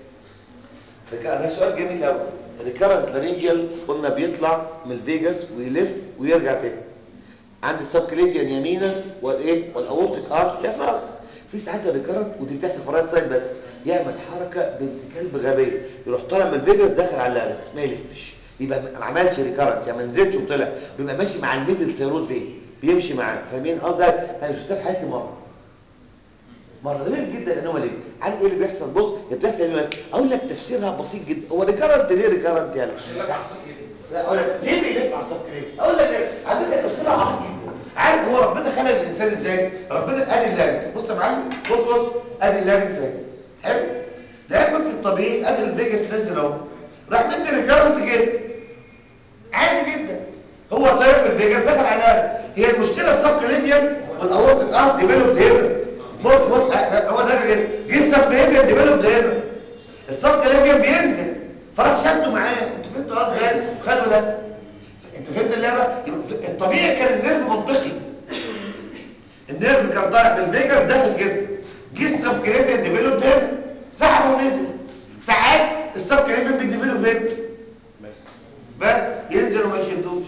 ريكا- ده سؤال جميل قوي الريكارنت لارينجيال قلنا بيطلع من الفيجاس ويلف ويرجع تاني عند السبكليديان يمينا والايه والاورتيك ارت يسار في ساعات الريكارنت ودي بتحصل في الرايت سايد بس يعمل حركه بنت كلب غبيه يروح طالع من الفيجاس داخل على اللارنكس ما يلفش يبقى ما عملش ريكارنس يعني ما نزلش وطلع بيبقى ماشي مع الميدل سيرود فين بيمشي معاه فاهمين قصدي انا شفتها في حياتي مره مره جميل جدا ان هو ليه عارف ايه اللي بيحصل بص هي بتحصل ايه بس اقول لك تفسيرها بسيط جدا هو ريكارنت ليه ريكارنت يعني لا اقول لك ليه بيلف على الصف ليه اقول لك إيه؟ على فكره تفسيرها عميق جدا عارف هو ربنا خلق الانسان ازاي ربنا ادي اللارنكس بص يا معلم بص بص ادي اللارنكس اهي حلو لعلمك في الطبيعي ادي الفيجاس نزل اهو راح مني ريكارنت كده عادي جدا هو طيب الفيجاس دخل على اللارنكس هي المشكله السبق لينيال والاورتيك ارت ديفلوبد هنا بص بص آه، هو ده كده جه السبق لينيال ديفلوبد هنا السبق لينيال بينزل فراح شده معاه انتوا فهمتوا قصدي ايه خدوا ده انت فهمت اللعبه يبقى الطبيعي كان النيرف منطقي النيرف كان طالع من الفيجاس داخل كده جه السبكليفيان ديفلوب هنا سحبه ونزل ساعات السبكليفيان بيديفلوب هنا بس ينزل وما يشدوش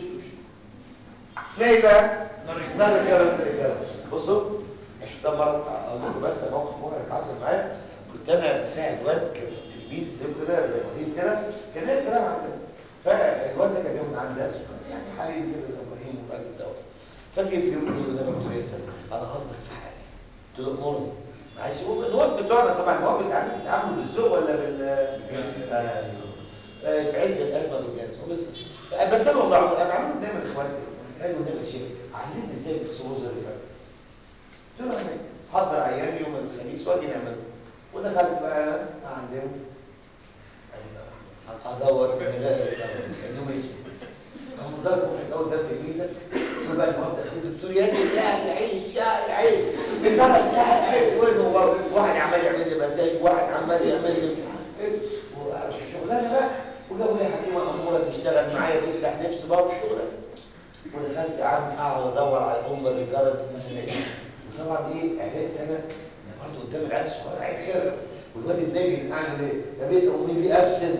تلاقي بقى نار الكلام ده الكلام بصوا مش ده مره اقول لكم بس موقف محرج حصل معايا كنت انا مساعد واد كان تلميذ زي كده زي ابراهيم كده كان ليه كلام عندنا فالواد ده كان جاي من عند درس يعني حبيبي كده زي ابراهيم وراجل الدواء فجي في يوم يقول لي انا دكتور ياسر انا هصدق في حالي قلت له امرني معلش هو الواد بتوعنا طبعا هو بيتعامل بيتعاملوا بالذوق ولا بال آه، آه، في عز الازمه والجاز بس بس انا والله انا بعمل دايما اخواتي قالوا النبي الشيخ علمني ازاي السلوز اللي فات قلت له اعمل حضر عيان يوم الخميس واجي نعمله ودخلت بقى انا اعلمه ادور في الاقي انه اسمه هم ظهر محرج قوي ده تلميذه يقول بقى المرضى الدكتور ياسر يا العيش يا العيش الكرم يا العيش وين هو واحد عمال يعمل لي مساج واحد عمال يعمل لي مش عارف ايه وشغلانه بقى وجابوا لي حكيمه اموره تشتغل معايا تفتح نفسي برضه شغلانه ودخلت قعدت اقعد ادور على ام الرجاله مثلا ايه وطبعا ايه عرفت انا انا برضه قدام العيال الصغيره عيب كده والواد الناجي اعمل ايه؟ يا بيت امي دي ابسنت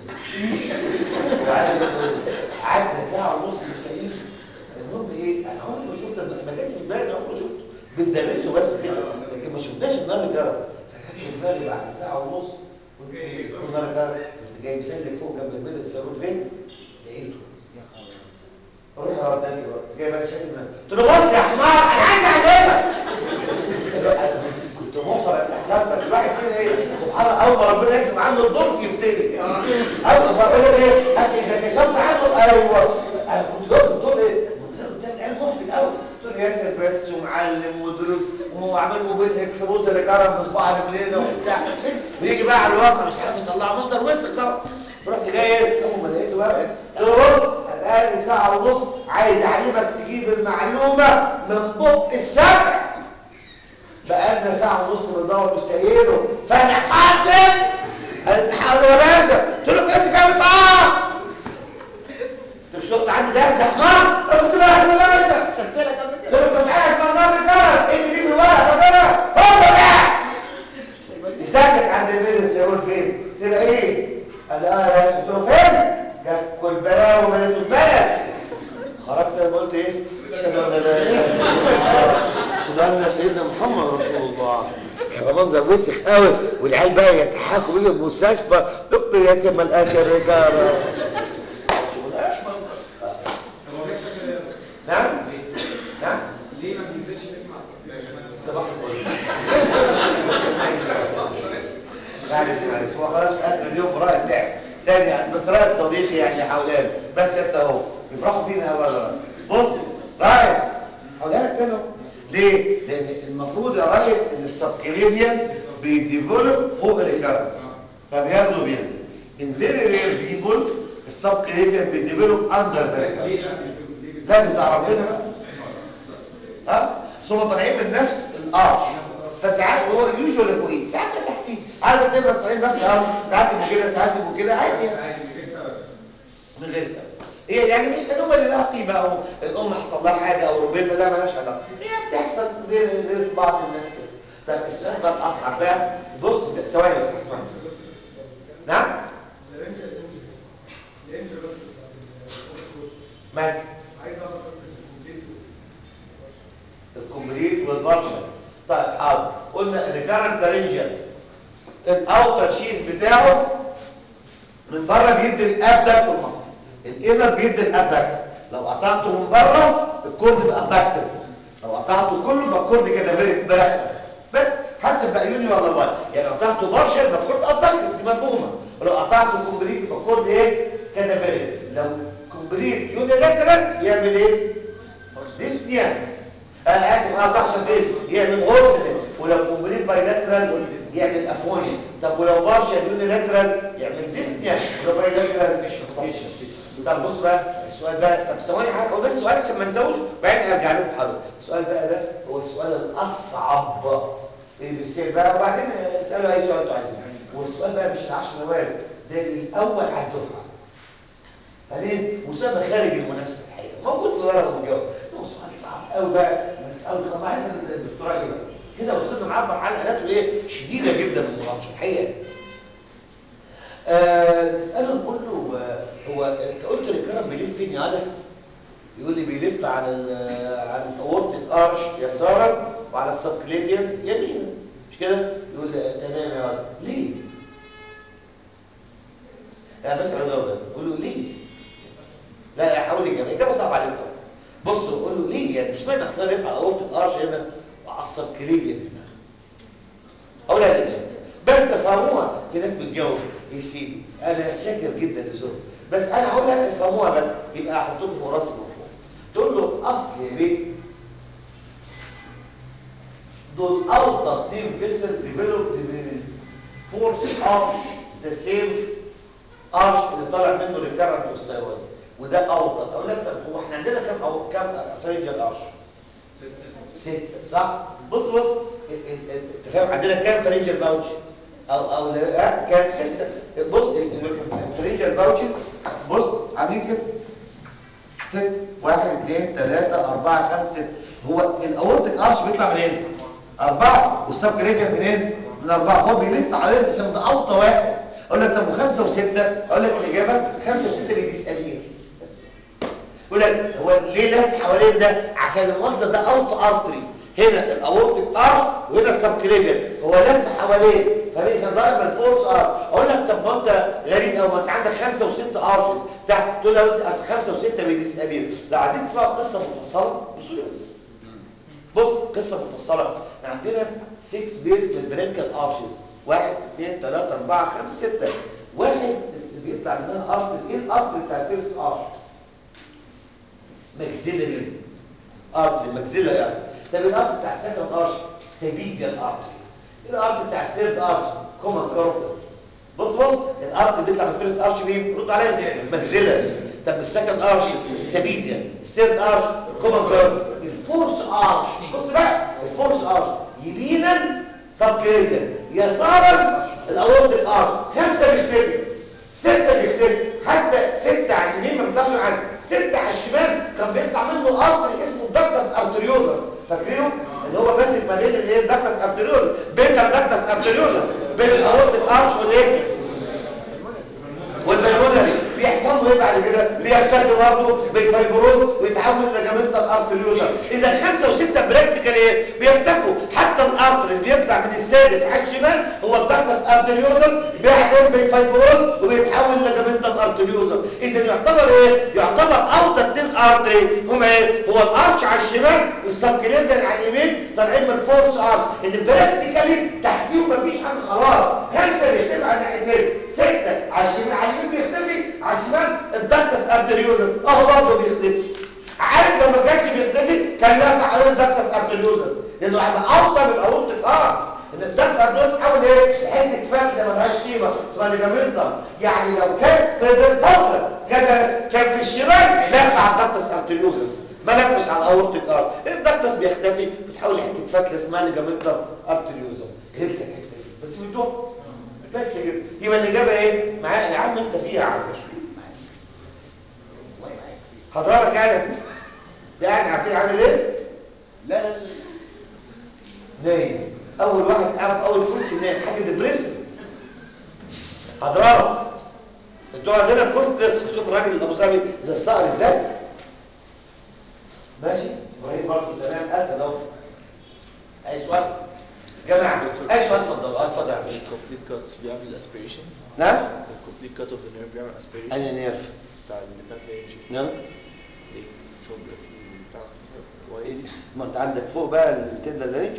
وبعدين قعدنا ساعه ونص مش لاقيين المهم ايه انا عمري ما شفت المجازي في بالي عمري ما شفته بندرسه بس كده لكن ما شفناش النار الجرى فكان في دماغي بعد ساعه ونص قلت ايه النار الجرى كنت جاي مسلك فوق جنب الميل الصاروخ فين لقيته روح يا رداني بقى جاي بقى شكل قلت له بص يا حمار انا عايز اعلمك والاكسبوز اللي كرم بصباع رجلينا وبتاع ويجي بقى على الواقع مش عارف يطلع منظر وسخ طبعا فرحت جاي اول ما لقيته بقى قلت له بص هتقالي ساعه ونص عايز اعلمك تجيب المعلومه من بق السبع بقالنا ساعه ونص بندور مش لاقيينه فانا حاضر قال حاضر يا باشا قلت له فين كام اه انت مش شفت عندي درس يا حمار قلت له يا باشا قلت لك قبل كده لو كان معايا اسمه نار الجرس ايه اللي بيجي ورا فاكرها هو ده يسكت عند المدرس يقول فين تبقى ايه قال اه يا باشا قلت له فين جاب كل بلاوي ومليته البلد خرجت لما قلت ايه اشهد ان لا اله الا الله اشهد ان سيدنا محمد رسول الله يبقى منظر وسخ قوي والعيال بقى يتحاكوا بيه المستشفى دكتور ياسر ما لقاش الرجاله نعم نعم ليه ما بينزلش ليه مع صاحبي صباح الفل معلش معلش هو خلاص في اخر اليوم رائد تعب تاني يعني بس رائد صديقي يعني حولان بس انت اهو بيفرحوا فينا يا ولد بص رائد حولانك تاني اهو ليه؟ لان المفروض يا رائد ان السبكليفيان بيديفلوب فوق الكرم فبياخده بينزل ان فيري رير بيبول السبكليفيان بيديفلوب اندر ذا ليه لا ليه لا ده بتاع ربنا بقى ها ثم طالعين من نفس الارش فساعات هو يوجوال فوقيه ساعات بقى تحتيه عارف تبقى طالعين نفس الارش ساعات يبقوا كده ساعات يبقوا كده عادي يعني. عادي من غير سبب من غير سبب هي يعني مش تنوبه اللي لها قيمه او الام حصل لها حاجه او ربنا لا مالهاش علاقه هي بتحصل غير غير بعض الناس كده طب السؤال ده الاصعب بقى بص ثواني بس اسمع نعم الانجل الانجل بس ماشي عايز اعرف بس الكومبليت الكومبليت والبارشل طيب حاضر قلنا الريكارنت رينجر الاوتر شيز بتاعه من بره بيدي الابدك والمصل الانر بيدي الابدك لو قطعته من بره الكورد بقى ابدكتد لو قطعته كله يبقى الكورد كده فيري بس حسب بقى يوني ولا باي يعني لو قطعته بارشل يبقى الكورد ابدكتد دي مفهومه ولو قطعته كومبليت يبقى الكورد ايه كده فيري لو كومبليت يوني لاترال يعمل ايه ديسنيا آه اسف اه صح شديد يعمل هورسنس ولو كومبليت بايلاترال يعمل افونيا طب ولو بارشال يونيلاترال يعمل ديسنيا ولو بايلاترال فيشن طب بص بقى السؤال بقى طب ثواني حاجه هو بس سؤال عشان ما نزوج وبعدين ارجع لكم حاضر السؤال بقى ده هو السؤال الاصعب اللي بيصير بقى وبعدين اسالوا اي سؤال انتوا عايزينه والسؤال بقى مش العشر نوال ده الاول على الدفعه تمام وسبب خارج المنافسه الحقيقه موجود في ورقه ومجاوب هو سؤال صعب قوي بقى نساله طب عايز الدكتوراه ايه بقى كده وصلنا معاه مرحله حالاته ايه شديده جدا من المناقشه الحقيقه آه نساله نقول له آه، هو انت قلت للكرم بيلف فين يا عادل يقول لي بيلف على ال على الاورت الارش يسارا وعلى السبكليفيان يمينا مش كده يقول لي آه، تمام يا عادل ليه يعني بس على ده يقول له ليه لا لا حاول اجابه اجابه صعبه عليك قوي بص قول له ليه يعني اشمعنى اختار ينفع اورت الارش هنا وعصب كليفيان هنا اقول لها ليه بس تفهموها في ناس بتجاوب يا سيدي انا شاكر جدا لذوقك بس انا هقول لها افهموها بس يبقى احط لكم فوق راسي مفهوم تقول له اصل يا بيه دول اوطى اثنين فيسل ديفلوبد من فورس ارش ذا سيم ارش اللي طالع منه ريكارنت والثيرويد وده اوطى اقول لك طب هو احنا عندنا كام او كام فرنجل ارش ستة صح بص بص ال- ال- ال- انت فاهم عندنا كام فرنجل باوتش او او لا كام ستة بص الفرنجل باوتشز بص عاملين كده ست واحد اثنين ثلاثة أربعة خمسة ست هو الأورتيك أرش بيطلع منين؟ أربعة والسب كريكال منين؟ من أربعة هو بيلف على الجسم ده أوطى واحد أقول لك طب وخمسة وستة أقول لك الإجابة خمسة وستة بيديس أمير يقول لك هو ليه لف حوالين ده عشان المؤاخذه ده اوطى ارتري هنا الاورتيك ارت وهنا السبكليبيان هو لف حوالين فبقى ضرب الفورس ارت اقول لك طب ما انت غريب قوي ما انت عندك خمسه وسته ارشز تحت تقول له بس اصل خمسه وسته بيديس امير لو عايزين تسمعوا قصه مفصله بصوا لي بس بص قصه مفصله احنا عندنا 6 بيرز للبرينكال ارشز واحد اثنين ثلاثه اربعه خمسه سته واحد اللي بيطلع منها ارتر ايه الارتر بتاع الفيرست ارش ماكسيلري ارتري ماكسيلا يعني طب الارض بتاع السكند ارش ستابيديال ارتري الارض بتاع السيرد ارش كومن كاروتيد بص بص الارض بيطلع من فيرست ارش مين رد عليا ماكسيلاري طب السكند ارش ستابيديال السيرد ارش كومن كاروتيد الفورس ارش بص بقى الفورس ارش يمينا سب كريديال يسارا الاورتيك ارش خمسه بيختفي ستة بيختفي حتى ستة على اليمين ما بيطلعش عنه ستة على الشمال كان بيطلع منه ارتري اسمه داكتس ارتريوزس فاكرينه اللي هو ماسك ما بين الايه داكتس ارتريوزس بيتا داكتس ارتريوزس بين الاورتيك ارش والايه والبلمونري بيحصل له ايه بعد كده بيرتد برضه بالفايبروز ويتحول لجامنت الارتريوزر اذا خمسه وسته براكتيكال ايه بيختفوا حتى الارتر اللي بيطلع من السادس على الشمال هو الدكتس ارتريوزر بيعدم بالفايبروز وبيتحول لجامنت الارتريوزر اذا يعتبر ايه يعتبر اوطى اتنين ارتري هم ايه هو الارش على الشمال والسبكليفيان على اليمين طالعين من الفورس ارش اللي براكتيكالي تحتيهم مفيش حاجه خلاص خمسه بيختفوا على ناحيتين سته على الشمال على اليمين بيختفي على الشمال الدكتس ارتريوزس اهو برضه بيختفي عارف لو ما كانش بيختفي كان يقطع عليه الدكتس ارتريوزس لانه هيبقى اوطى من الاورتيك ارش ان الدكتس ارتريوزس حاول ايه لحته فتله ملهاش قيمه اسمها ليجامنتم يعني لو كان في الفتره كده كان في الشمال لف على الدكتس ارتريوزس ما لفش على الاورتيك ارش الدكتس بيختفي بتحول لحته فتله اسمها ليجامنتم ارتريوزم غلسه الحته دي بس بتدوم بس كده يبقى الاجابه ايه معايا يا عم انت فيها يا عم حضرتك قاعد ده قاعد عارفين عامل ايه لا لا لا نايم اول واحد قاعد في اول كرسي نايم حاجه ديبريسن حضرتك انتوا عندنا كنت تصحى شوف الراجل ابو سامي زي الصقر ازاي ماشي ابراهيم برضه تمام اسد اهو اي سؤال جماعه اي سؤال اتفضل اه اتفضل يا باشا الكومبليت كات بيعمل اسبيريشن نعم الكومبليت كات اوف ذا نيرف بيعمل اسبيريشن انا نيرف بتاع اللي نعم ليه شغل في بتاع وايه ما انت عندك فوق بقى التندر رينجز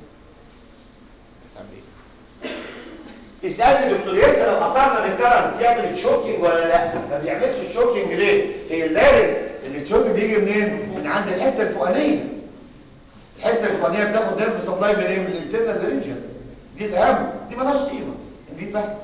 بتعمل ايه اسالني دكتور ياسر لو قطعنا الكرنت يعمل تشوكينج ولا لا ما بيعملش تشوكينج ليه هي اللارنج اللي التشوكينج بيجي منين من عند الحته الفوقانيه الحته الفوقانيه بتاخد نيرف سبلاي من ايه من الانترنال رينجن دي الاهم دي مالهاش قيمه دي تحت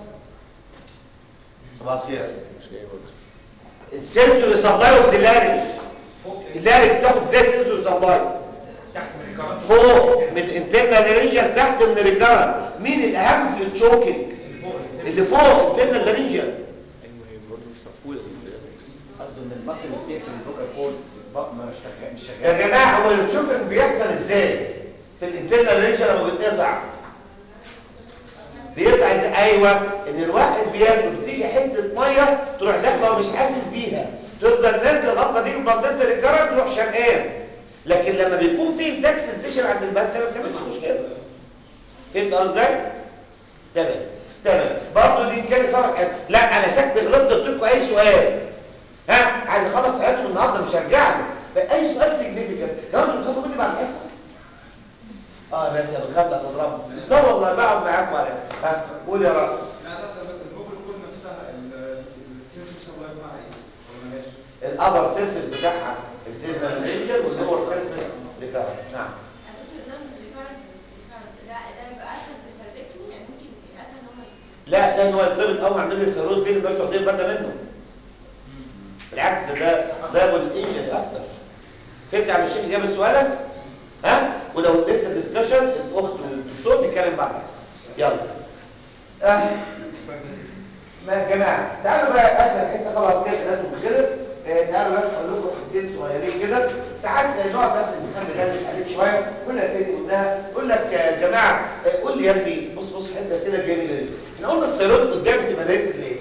صباح الخير مش جاي برضه السنسور سبلاي اوف اللارنكس اللارنكس تاخد زي السنسور سبلاي تحت من الكرنت فوق من الانترنال رينجن تحت من الريكارنت مين الاهم في التشوكينج اللي فوق اللي فوق الانترنال رينجن ايوه هي برضه مش مقفوله الداينامكس قصده ان المصل اللي بيقفل الفوكال كورد مش شغال مش يا شغال جماعه هو التشوكينج بيحصل ازاي في الانترنال رينجن لما بيتقطع بيقطع ازاي ايوه ان الواحد بياخد تيجي حته ميه تروح داخله ومش حاسس بيها تفضل نازله لغايه دي منطقه الريكارنت تروح شرقان لكن لما بيكون في انتاج سنسيشن عند البنت ما بتعملش مشكله فهمت قصدي ازاي تمام تمام برضه دي كانت فرق حس- لا انا شكلي غلطت قلت لكم اي سؤال ها عايز اخلص حياتكم النهارده مش هرجع له فاي سؤال سيجنيفيكانت كمان انتوا بتخافوا مني بعد الحصه اه يا باشا بخاف لا تضربني لا والله بقعد معاكم على ها قول يا رب لا تسأل بس الفوكال كود نفسها السنسور سبلاي بتاعها ايه؟ ولا مالهاش؟ الابر سيرفيس بتاعها التيرنال رينجر واللور سيرفيس ريكارنت نعم دكتور نعم ريكارنت ريكارنت ده ده يبقى اسهل في الفردكتومي يعني ممكن يبقى اسهل ان هم لا سهل هو يتربط اول ما اعمل لي السيروت فين ما واخدين بالنا منه بالعكس ده ده زابوا الانجن اكتر فهمت يا عم الشيخ اجابه سؤالك ها ولو لسه ديسكشن الاخت والدكتور نتكلم بعد الحصه يلا آه. ما يا جماعه تعالوا بقى اخر حته خلاص كده لازم خلص آه، تعالوا بس اقول لكم حاجتين صغيرين كده ساعات نقعد بس الامتحان نغلس عليك شويه قول يا سيدي قلناها يقول لك يا جماعه آه، قول لي يا ابني بص بص حته اسئله جميله دي احنا قلنا السيروت قدام تبقى لقيت ليه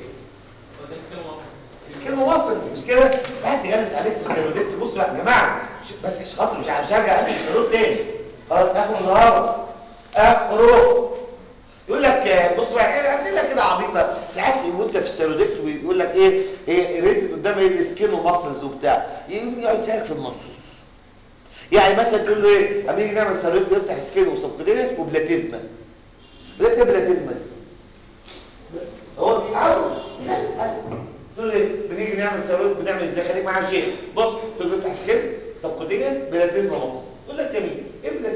مش كلمه وصل مش كده ساعات يغلس عليك في السيروديت بصوا بقى يا جماعه ش- بس مش خاطر مش ع- مش هرجع عليك السيرود تاني خلاص اخر النهارده اخره يقول لك آه، بص بقى ايه اسئله كده عبيطه ساعات وانت في السيروديت ويقول لك ايه هي ريت قدام ايه السكين وماسلز وبتاع يقوم يقعد يسالك في الماسلز يعني مثلا تقول له ايه اما نيجي نعمل سيروديت نفتح سكين وسبكودينس وبلاتيزما ليه ايه بلاتيزما دي؟ هو بيتعود يغلس عليك تقول ايه بنيجي نعمل سيروت بنعمل ازاي خليك معايا يا شيخ بص تقول بفتح سكين سبكوتينيوس بلاتيزما مصر يقول لك جميل ايه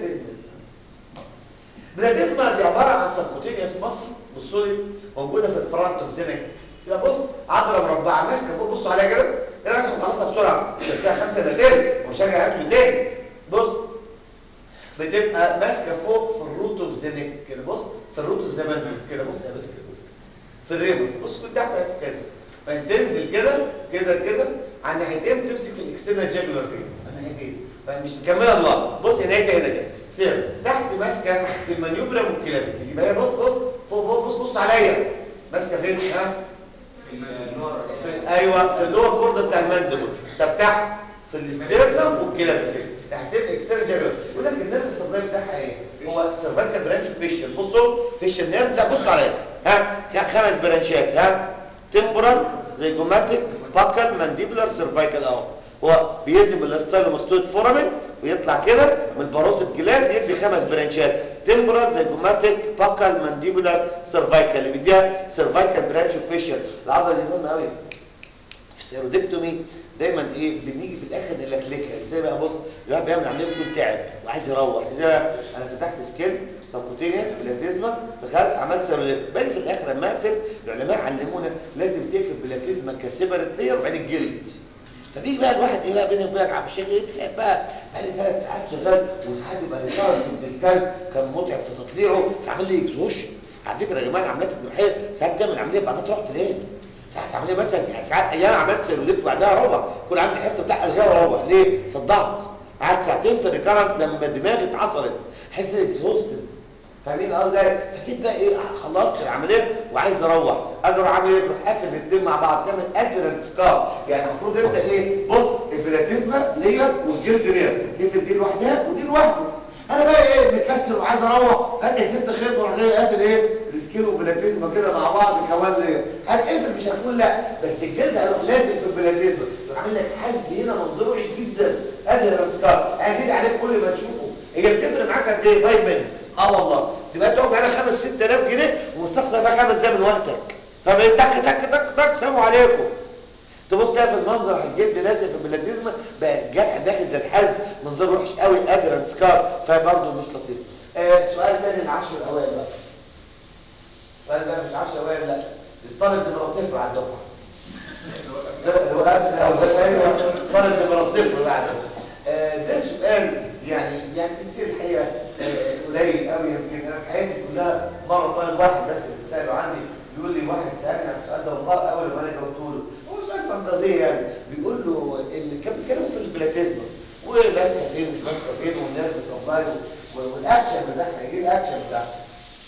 بلاتيزما دي عباره عن سبكوتينيوس مصر بالصولي موجوده في الفرونت اوف زينك يبقى بص عضله مربعه ماسكه فوق بصوا عليها كده انا لازم اخلصها بسرعه بس الساعه 5 الا تاني ومش هاجي اقابله تاني بص بتبقى ماسكه فوق في الروت اوف زينك كده بص في الروت اوف زمان كده بص يا بس كده بص في الريبس بص كنت تحت كده بعدين تنزل كده كده كده على الناحيتين تمسك في الاكسترنال جاجولار فين على الناحيتين مش مكمله لورا بص نهايتها هنا كده سير تحت ماسكه في المانيوبرا والكلافيك يبقى هي بص بص فوق فوق بص بص عليا ماسكه فين ها في ايوه في اللور بورد بتاع الماندبل طب تحت في الاسترنم والكلافيك كده تحت الاكسترنال جاجولار يقول لك النيرف السبلاي بتاعها ايه هو سيرفايكال برانش فيشن بصوا فيشن نيرف لا بصوا عليا ها خمس برانشات ها تمبرال زيجوماتيك باكال مانديبولار سيرفايكال اهو هو بينزل من الاستايلوماستويد فورامين ويطلع كده من الباروتة جلاند يدي خمس برانشات تمبرال زيجوماتيك باكال مانديبولار سيرفايكال اللي بيديها سيرفايكال برانش فيشن العضله دي مهمه قوي في السيرودكتومي دايما ايه بنيجي في الاخر نلكلكها ازاي بقى بص الواحد بيعمل عمليه بيكون تعب وعايز يروح ازاي بقى؟ انا فتحت سكيل سبكوتينيا بلاتيزما دخلت عملت سيروليت باجي في الاخر لما اقفل العلماء علمونا لازم تقفل بلاتيزما كسيبرت لير وبعدين الجلد فبيجي بقى الواحد ايه بقى بيني وبينك عم الشيخ يتعب بقى بقى لي ثلاث ساعات شغال وساعات يبقى ريكارد من الكلب كان متعب في تطليعه فعمل لي اكزوشن على فكره يا جماعه العمليات الجراحيه ساعات بتعمل عمليه بعدها تروح تنام ساعات عمليه مثلا يعني ساعات ايام عملت سيروليت وبعدها ربع كل عندي الحصه بتاع الغاء ربع ليه؟ صدعت قعدت ساعتين في الريكارنت لما دماغي اتعصرت حس اكزوستد فاهمين قصدي فجيت بقى ايه خلصت العمليه وعايز اروح اجي اروح اعمل ايه تروح قافل الاثنين مع بعض تعمل ادرنت سكار يعني المفروض انت ايه بص البلاتيزما لير والجلد لير تقفل دي لوحدها ودي لوحده انا بقى ايه مكسر وعايز اروح هات ست خيط وراح جاي قافل ايه السكين والبلاتيزما كده مع بعض كمان لير هتقفل مش هتقول لا بس الجلد هيروح لازق في البلاتيزما يروح عامل لك حز هنا منظره وحش جدا ادرنت سكار هجيب عليك كل ما تشوفه هي بتفرق معاك قد ايه 5 مينتس اه والله تبقى تقعد معانا 5 6000 جنيه ومستخسر بقى خمس دقايق من وقتك فبقيت تك تك تك تك سلام عليكم تبص تلاقي في المنظر الجلد لازق في البلاتيزما بقى الجرح داخل زي الحز منظره وحش قوي ادرن سكار فبرضه مش لطيف آه سؤال تاني العشر الاوائل بقى السؤال ده مش 10 اوائل لا الطالب نمره صفر على الدفعه اللي هو قبل الاول ايوه طالب نمره صفر بعد آه ده سؤال يعني يعني بتصير الحقيقه آه قليل قوي يمكن انا في حياتي كلها مره طالب واحد بس اللي ساله عني بيقول لي واحد سالني على السؤال ده والله اول ما انا جاوبت له هو سؤال فانتازيه يعني بيقول له اللي كان بيتكلموا في البلاتيزما وماسكه فين مش ماسكه فين والنيرف سبلاي والاكشن بتاعها ايه الاكشن بتاعها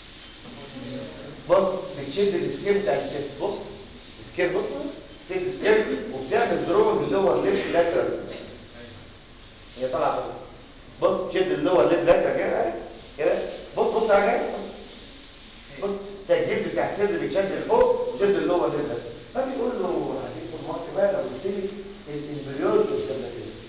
بص بتشد السكيل بتاع الجست بص السكيل بص تشد السكيل وبتعمل دروب اللور ليفت لاترال هي طالعه فوق بص تشد اللور ليفت لاترال كده اهي كده بص بص على جاي بص بص التجديد بتاع السر بيتشد لفوق وشد اللور ليفت لاترال فبيقول له هديك في المارك بقى لو قلت لي الامبريولوجي والسبلاتيزم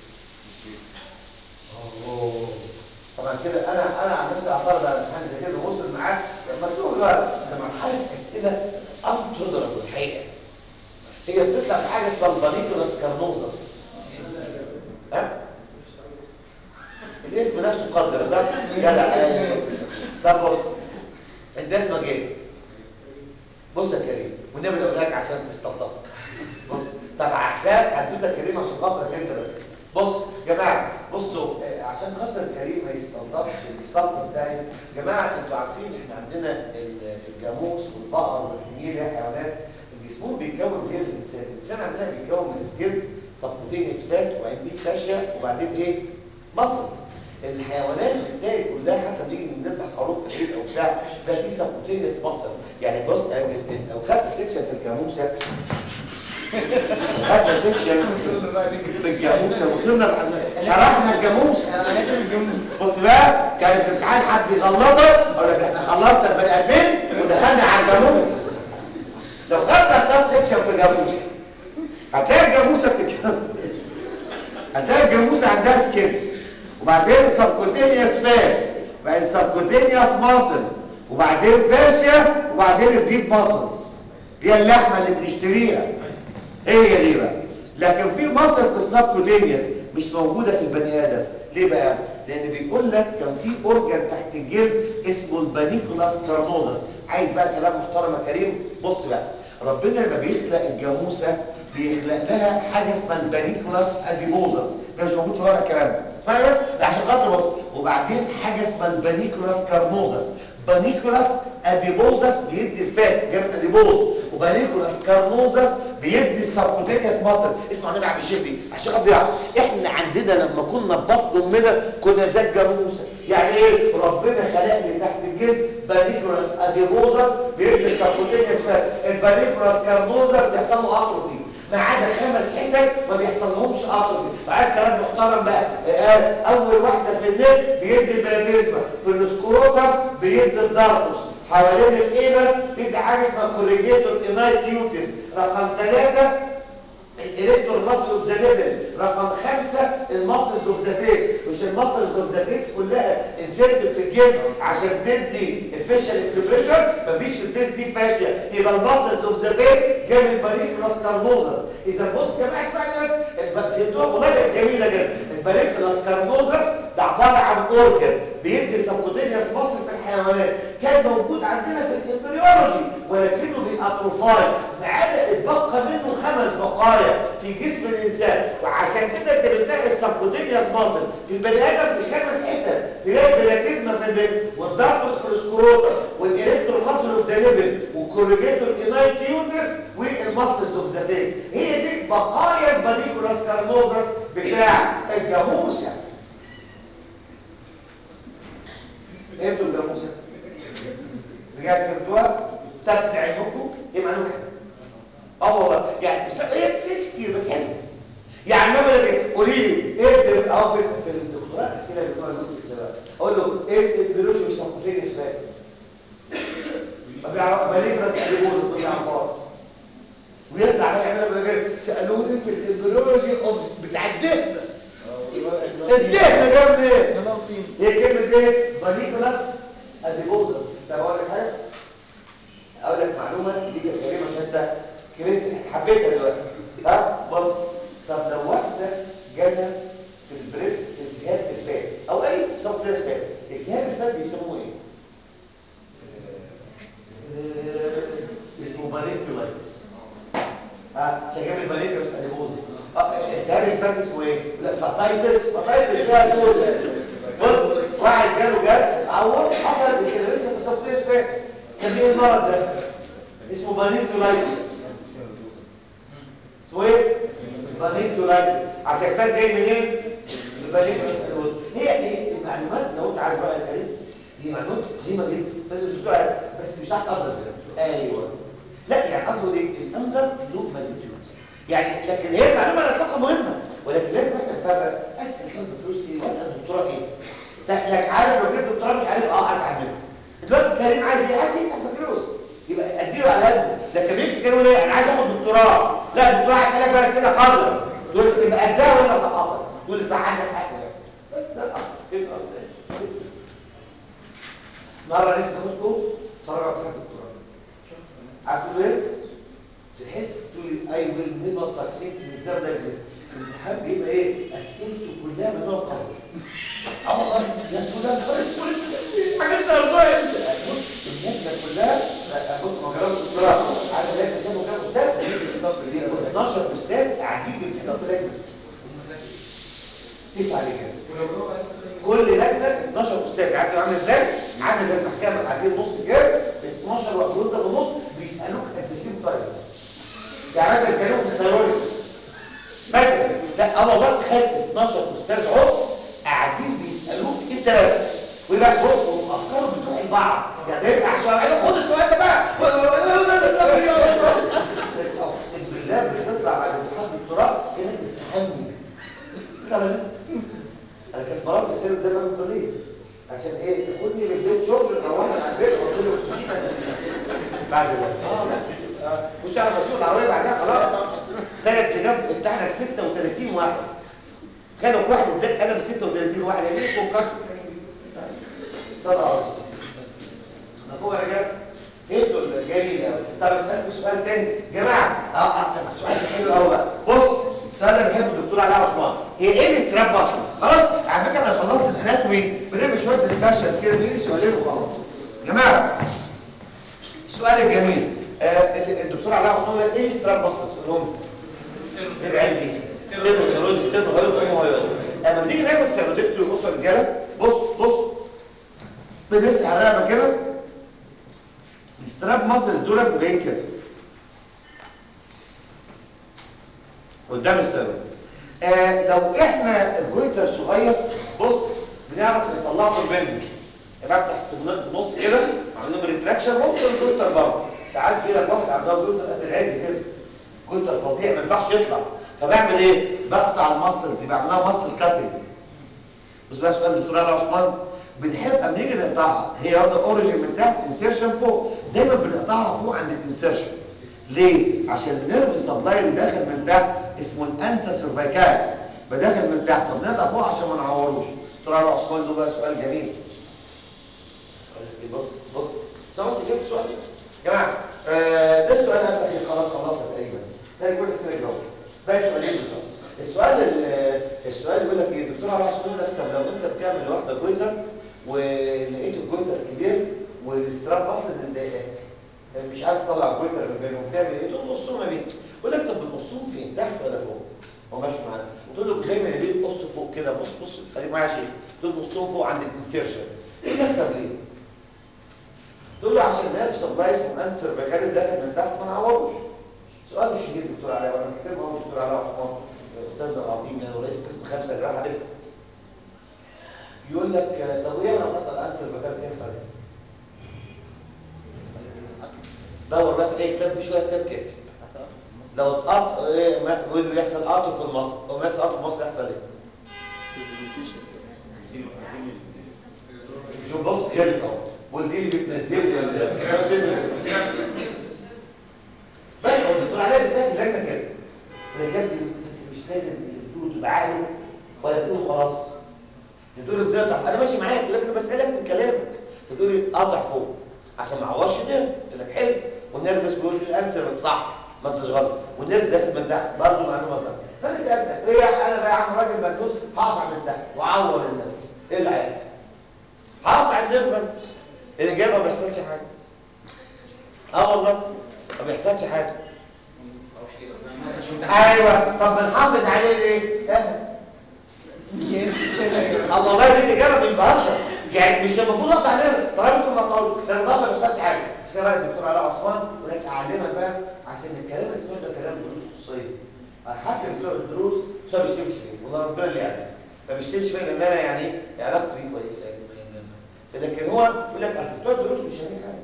اوه طبعا كده انا انا عن نفسي اعترض على الامتحان زي كده ووصل معاه مكتوب بقى ده مرحله اسئله ام تضرب الحقيقه هي بتطلع بحاجه اسمها البانيكولاس كارنوزس ها الاسم نفسه قذر صح جدع طب بص انت اسمك ايه بص يا كريم والنبي لو لك عشان تستلطف بص طب هحتاج حدوته كريم عشان خاطرك انت بس بص يا جماعه بصوا آه، عشان خاطر كريم ما يستلطفش الاستلطف بتاعي يا جماعه انتوا عارفين احنا عندنا ال- الجاموس والبقر والحمير يا حيوانات جسمهم بيتكون غير الانسان الانسان عندنا بيتكون من سكيل سبكوتينيوس فات وبعدين دي فاشيه وبعدين ايه مصل الحيوانات بتلاقي كلها حتى بنيجي نذبح خروف في العيد او بتاع ده فيه سبكوتينيوس مصل يعني بص آه، ال- ال- لو خدت سيكشن في الجاموسه هذا سيكشن في الجاموسه وصلنا لحد- شرحنا الجاموس بص بقى كان في امتحان حد يغلطك اقول لك احنا خلصنا البني ادمين ودخلنا على الجاموس لو خدنا كام سيكشن في الجاموس هتلاقي الجاموسه بتتكلم هتلاقي الجاموسه عندها سكين وبعدين سبكوتينيوس فات بعدين سبكوتينيوس ماسل وبعدين فاشيا وبعدين الديب ماسلز دي اللحمه اللي بنشتريها هي دي بقى لكن في مصل في السبكوتينيوس مش موجوده في البني ادم ليه بقى لان بيقول لك كان في اورجان تحت الجلد اسمه البانيكولاس كارنوزس عايز بقى كلام محترم يا كريم بص بقى ربنا لما بيخلق الجاموسه بيخلق لها حاجه اسمها البانيكولاس اديبوزس ده مش موجود في ورق الكلام ده اسمعني بس ده عشان خاطر بص وبعدين حاجه اسمها البانيكولاس كارنوزس بانيكولاس اديبوزس بيدي الفات جابت اديبوز وبانيكولاس كارنوزس بيدي السبكوتينيوس ماسل اسمع نبع بالشفي عشان خاطر يعرف احنا عندنا لما كنا بطن امنا كنا زي الجاموسه يعني ايه ربنا خلق لي تحت الجلد بانيكولاس اديبوزس بيدي السبكوتينيوس فات البانيكولاس كارنوزس بيحصل له اتروفي ما عدا خمس حتت ما بيحصلهمش اتروفي عايز كلام محترم بقى آه، اول واحده في النك بيدي البلاتيزما في السكروتم بيدي الدارتوس حوالين الايبس بيدي حاجه اسمها كوريجيتور انايتيوتس رقم ثلاثة الالكترون ماسل اوف ذا ليفل رقم خمسة الماسل اوف ذا فيس مش الماسل اوف ذا فيس كلها انسرتد في الجلد عشان تدي الفيشال اكسبريشن مفيش في الفيس دي فاشيا يبقى الماسل اوف ذا فيس جاب الباريكولاس كارنوزس اذا بص يا جماعه اسمعني بس الب- في الدور والله كانت جميله جدا الباريكولاس كارنوزس ده عباره عن اورجن بيدي سبكوتينيوس ماسل في الحيوانات كان موجود عندنا في الامبريولوجي ولكنه بيأتروفاي ما عدا اتبقى منه خمس بقايا في جسم الانسان وعشان كده انت بتلاقي السبكوتينيوس ماسل في البني ادم في خمس حتت تلاقي البلاتيزما في البيت والدارتوس في السكروتا والالكترو ماسل اوف ذا ليفل والكوريجيتور انايتيوتس والماسل اوف ذا فيس هي دي بقايا البانيكولاس كارنوزس بتاع الجاموسه فهمتوا الجاموسه رجعت فهمتوها تبت عينكم ايه معلومه اه والله يعني بس هي بتسيبش كتير بس حلو يعني ما بقول لك قولي لي ايه ده اه في في الدكتوراه اسئله بتوع الوسط ده بقى اقول له ايه البيولوجي والسبكوتينيوس اسمها ما بيعرف ما ليه راس البول ما يعرفهاش ويطلع بقى يعملها بقى كده سالوني في البيولوجي اوف بتاع الدهن الدهن جاب منين؟ هي كلمه ايه؟ بانيكولاس اديبوزس ده بقول لك حاجه اقول لك معلومه دي كريمه عشان انت كرهت حبيتها دلوقتي ها بص طب لو واحده جالها في البريست التهاب في الفات او اي سبب فات التهاب الفات بيسموه ايه؟ آه، اسمه بانيكولايتس ها شجاب البانيكولايتس اديبوزس اه التهاب الفات اسمه ايه؟ لا فاتايتس فاتايتس ده دول بص واحد جاله جال اتعور حصل انفلاميشن في السبتيس فات سميه إيه المرض ده اسمه بانيكولايتس اسمه ايه بانيكولايتس عشان فات جاي منين البانيكولايتس هي هي المعلومات لو انت عايز بقى يا كريم دي معلومات قيمه جدا بس بتقول بس مش تحت قصدك ايوه لا يعني قصده ايه الاندر له ماليتيود يعني لكن هي المعلومه الاطلاقها مهمه ولكن لازم احنا نفرق اسال كلمه فلوس ايه واسال دكتوراه ايه لك عارف لو جبت دكتوراه مش عارف اه ازعل منك دلوقتي كريم عايز ايه عايز يفتح بكالوريوس يبقى اديله على قده لكن بيجي كانوا ايه انا عايز اخد دكتوراه لا الدكتوراه هيسالك بقى اسئله قذره دول تبقى قدها ولا سقطت دول صح عندك حق بقى. بس ده الامر ايه الامر مره نفسي اخدكم اتفرج على امتحان الدكتوراه عارف تقول ايه تحس تقول اي ويل نيفر سكسيد من الزمن ده الجسم الامتحان بيبقى ايه اسئلته كلها من نوع قذر اه والله يا فلان كويس كل حاجات ترضى انت بص اللجنه كلها بص مجرد الدكتوراه عارف ليه تسموا كام استاذ 12 استاذ قاعدين بيمتحنوا في لجنه تسعه لجنه كل لجنه 12 استاذ عارف عامل ازاي عامل زي المحكمه قاعدين نص كده 12 واحد وانت في النص بيسالوك ات ذا سيم تايم يعني مثلا يسالوك في السيرولوجي مثلا لا اه والله تخيل 12 استاذ عضو قاعدين بيسالوك انت بس ويبقى بص وافكارهم بتروح لبعض يعني يرجع السؤال قال خد السؤال ده بقى اقسم بالله بتطلع بعد امتحان الدكتوراه كانك مستحمي طبعا انا كانت مرات السنه ده بقى من الكليه عشان ايه تاخدني بالليل شغل اروح على البيت واحط لي اكسجين بعد ده اه لا مش عارف اسوق العربيه بعدها خلاص ثلاث ايام امتحانك 36 واحد خلق واحد اداك قلم 36 واحد يعني ايه كونكاش طلع مفهوم يا رجاله فهمتوا الجميل قوي طب اسالكم سؤال تاني جماعه اه اه طب السؤال ده حلو قوي بقى بص السؤال ده بيحبه الدكتور علاء عثمان هي ايه الاستراب اصلا خلاص على فكره انا اناتومي بنعمل شويه ديسكشنز كده بيجي سؤالين وخلاص يا جماعه السؤال الجميل آه ال- الدكتور علاء عثمان قال ايه الاستراب مصر لهم ايه العيال دي ستيرو سيرود ستيرو هايوت ام هايوت اما بنيجي نعمل سيرودكتوري بص يا رجاله بص بص بنفتح الرقبه كده الاستراب ماسلز دول بيبقوا جايين كده قدام السبب آه لو احنا الجويتر صغير بص بنعرف نطلعه من بينه يبقى افتح في الن- النص كده عاملين ريتراكشن ممكن الجويتر بره ساعات يجي لك واحد عندها جويتر قد العادي كده جويتر فظيع ما ينفعش يطلع فبعمل ايه؟ بقطع المسلز دي بعملها مسل كاتنج بس بقى سؤال الدكتور علي عثمان بنحب اما نيجي نقطعها هي واخده اوريجن من تحت انسيرشن فوق دايما بنقطعها فوق عند الانسيرشن ليه؟ عشان النيرف سبلاي اللي داخل من تحت اسمه الانسا سيرفيكاليس بداخل من تحت فبنقطع فوق عشان ما نعوروش دكتور علي عثمان ده بقى سؤال جميل بص بص بص جبت سؤال يا جماعه آه، ده السؤال هذا اخي خلاص خلاص تقريبا ده كل الاسئله اللي جاوبت باقي سؤالين بالظبط السؤال ال- السؤال بيقول لك ايه الدكتور علي عثمان يقول لك طب لو انت بتعمل لواحده جويتر ولقيت الجويتر كبير والاستراب باصص مضايقاك مش عارف تطلع الجويتر من بينهم بتعمل ايه تقول نصهم ما بين يقول لك طب بنقصهم فين تحت ولا فوق هو ماشي معانا تقول له دايما يا بيه قص فوق كده بص بص خليك معايا يا شيخ تقول نصهم فوق عند الانسيرشن ايه ده طب ليه تقول له عشان نفس سبلايس من انسر بكان داخل من تحت ما نعوضوش سؤال مش شديد دكتور علاء وانا كتير ما هو دكتور علاء عثمان استاذنا العظيم يعني ورئيس قسم خمسه جراحه عليه يقول لك آه، طب وايه لو حصل انسر بكان يحصل ايه؟ دور بقى في اي كتاب في شويه كتاب كده لو اتقط ايه ما يقول له يحصل قطر في المصر او ما يحصل قطر في مصر يحصل ايه؟ شوف بص غير اهو والدي اللي بتنزل لي ال- بس هو الدكتور علاء بيسافر لجنه كده الرجال مش لازم تقولوا تبقى عالي ولا تقولوا خلاص تقولوا بتقطع انا ماشي معاك لكن بسالك من كلامك تقول لي قاطع فوق عشان ما اعورش النيرف قلت لك حلو والنيرفس بيقول لي الانسر صح ما انتش غلط والنيرف داخل من تحت برضه معلومه صح فانا سالتك ايه انا بقى يا عم راجل مجنون هقطع من تحت واعور النيرف ايه اللي هيحصل؟ هقطع النيرف أنا. الاجابه ما بيحصلش حاجه اه والله ما بيحصلش حاجه ايوه طب بنحافظ عليه ليه؟ اه والله دي الاجابه مش بهزر يعني مش المفروض اقطع نيرف طالما انتم ما قطعوش ده الغلط ما بيحصلش حاجه بس كده رايك دكتور علاء عثمان ولك اعلمك بقى عشان الكلام اللي سمعته ده كلام دروس خصوصيه حتى بتوع الدروس مش ما بيشتمش فيا والله ربنا اللي يعلم ما بيشتمش فيا لان انا يعني علاقتي بيه كويسه يعني لكن هو يقول لك اصل بتوع الدروس مش فاهمين حاجه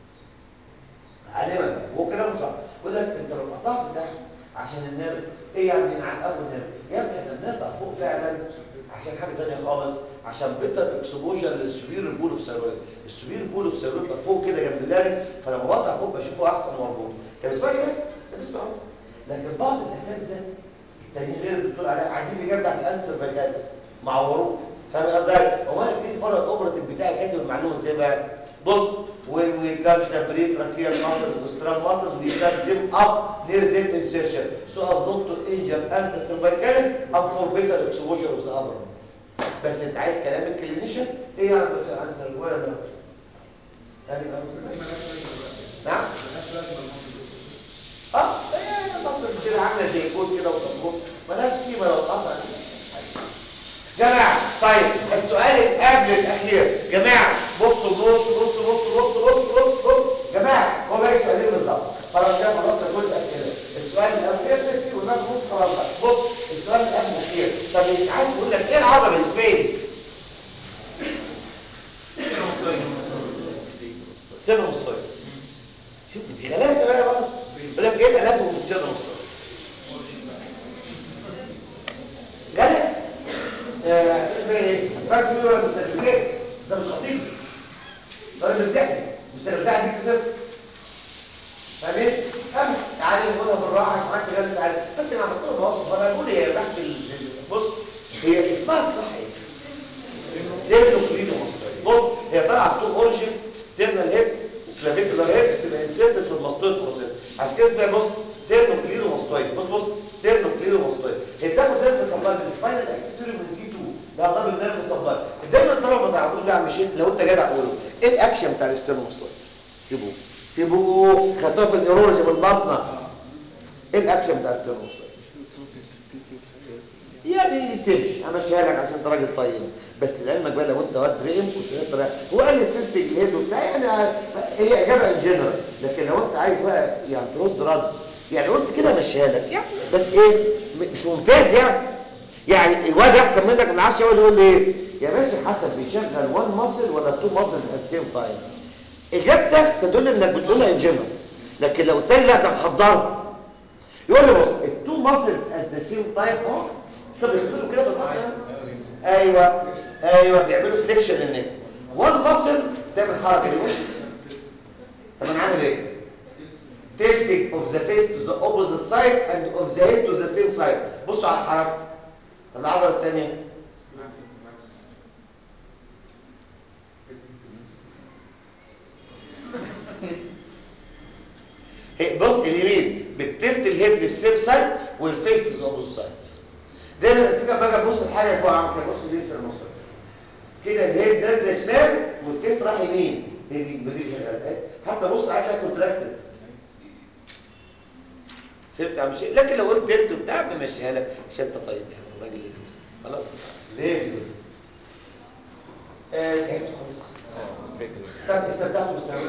علمك هو كلامه صح يقول لك انت لو قطعت ده عشان النيرف ايه يعني نعقبه النيرف يا ابني احنا بنقطع فوق فعلا عشان حاجه ثانيه خالص عشان بيتر اكسبوجر للسوبير بول اوف ثيرويد السوبير بول اوف ثيرويد بقى فوق كده جنب اللارنكس فلما بقطع فوق بشوفه احسن مربوط طب اسمعني بس طب اسمع بس لكن بعض الاساتذه التانيين غير الدكتور علاء عايزين الاجابه بتاعت الانسر فاجاتس ما عوروش فاهم قصدي هو انا كتير فرق الاوبراتيف بتاعي كاتب المعلومه ازاي بقى بص when we cut the pretracheal muscles with strap muscles we cut them up near that insertion so as not to injure anus cervicalis and for better exposure of the upper بس انت عايز كلام الكلينيشن ايه يعني انسر ولا لا يعني أنسر؟ نعم اه ايه مصر كده عامله زي كود كده وصنبوط ملهاش قيمه لو اتقطع جماعة طيب السؤال اللي قبل الأخير جماعة بصوا بصوا بصوا بصوا بصوا بصوا بصوا بصوا جماعة هو باقي سؤالين بالظبط خلاص كده خلصنا كل الأسئلة السؤال اللي قبل يا ستي والناس بص خلاص بقى. بص السؤال اللي قبل الأخير طب ساعات بيقول لك إيه العضلة الإسماعيلي؟ ستيرنو مستوي شوف دي غلاسة بقى بقى يقول لك إيه الألات والستيرنو مستوي جلس فرق في ولا مستلزمات ده مش خطيب ده اللي بتحكي مستلزمات دي كسب فاهمين؟ أم تعالي نقولها بالراحه عشان ما تغلس عليك بس انا عملت له مواقف بره بقول هي تحت بص هي اسمها الصح ايه؟ ستيرنوكليدو بص هي طالعه بتوع اوريجين ستيرنال هيب وكلافيكولار هيب تبقى انسيرتد في الماستويد بروسيس عشان كده اسمها بص ستيرنوكليدو ماستويد بص بص ستيرنوكليدو ماستويد هي بتاخد نيرف سبلاي من السباينال اكسسوري من سي 2 ده عضله النيرف سبلاي دايما قول بقى مش لو انت جدع قوله ايه الاكشن بتاع الاسترنوماستويد سيبوه سيبوه خدوه في النيورولوجي بالبطنه ايه الاكشن بتاع الاسترنوماستويد يعني تمشي همشيها لك عشان انت راجل طيب بس لعلمك بقى لو انت واد رقم كنت تقدر هو قال لي تنتج الهيد وبتاع يعني هي اجابه ان جنرال لكن لو انت عايز بقى يعني ترد رد يعني قلت كده مشيها لك يعني بس ايه م- مش ممتاز يعني يعني الواد احسن منك من 10 يقول يقول لي ايه يا باشا حسب بيشغل وان ماسل ولا تو ماسل ات سيم تايم اجابتك تدل انك بتقولها ان جنرال لكن لو قلت لي لا ده محضرها يقول لي بص التو ماسلز ات ذا سيم تايم اهو طب بيعملوا كده بالظبط ايوه ايوه بيعملوا فليكشن للنك وان ماسل تعمل حركه دي طب انا عامل ايه tilting of the face to the opposite side and of the head to the same side بصوا على الحركه طب العضله الثانيه هي بص اليمين بتلت الهيد للسيم سايد والفيس تو اوبوزيت سايد دايما افتكر بقى ابص الحاجه فوق عامل كده بص لسه المستقبل كده الهيد نازله شمال والفيس راح يمين هي دي بدي شغاله حتى بص عايزها كونتراكتد فهمت عم شيء لكن لو قلت تلت وبتاع بمشيها لك عشان انت طيب يعني راجل لذيذ خلاص ليه آه تعبت خالص طب استمتعتوا بالسعوديه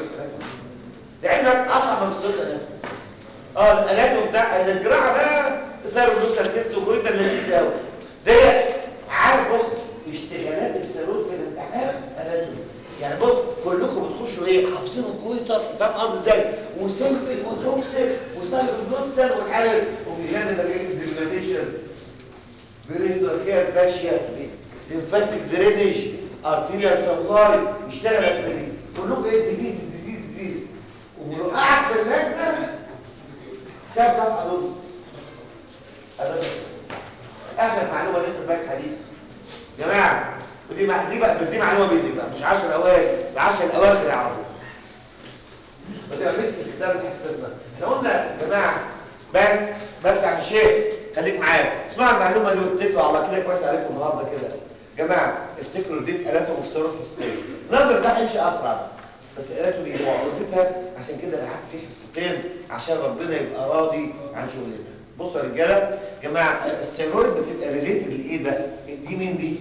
لعلمك اصعب من السنه ده اه الالات بتاع الجراحه ده صار له سلكت وجويتا لذيذ قوي ده عارف بص اشتغالات السالون في الامتحان انا يعني بص كلكم بتخشوا ايه حافظين الكويتر فاهم قصدي ازاي وسمسك وتوكسيك وسايد بلوسر والحاجات ومجال ده جاي ديجنريشن بريتوركيا فاشيا ليمفاتيك درينج ارتيريال سبلاي يشتغل في دي كلكم ايه ديزيز ديزيز ديزيز وقعد في اللجنه كام صفحه دول هذا اخر معلومه ليه في الباك حديث يا جماعه ودي مع دي بقى بس دي معلومه بيزك بقى مش 10 الاوائل ال 10 الاواخر يعرفوها بتبقى مسك الكتاب اللي حسبنا احنا قلنا يا جماعه بس بس عن شيء خليك معايا اسمعوا المعلومه اللي قلت لكم على كده كويس عليكم النهارده كده يا جماعه افتكروا دي الاتهم في الصاروخ الحسيه النظر ده هيمشي اسرع بس الاتهم بيجوا عقدتها عشان كده انا قعدت فيه حصتين عشان ربنا يبقى راضي عن شغلنا بصوا يا رجاله يا جماعه السيرويد بتبقى ريليتد لايه ده دي مين دي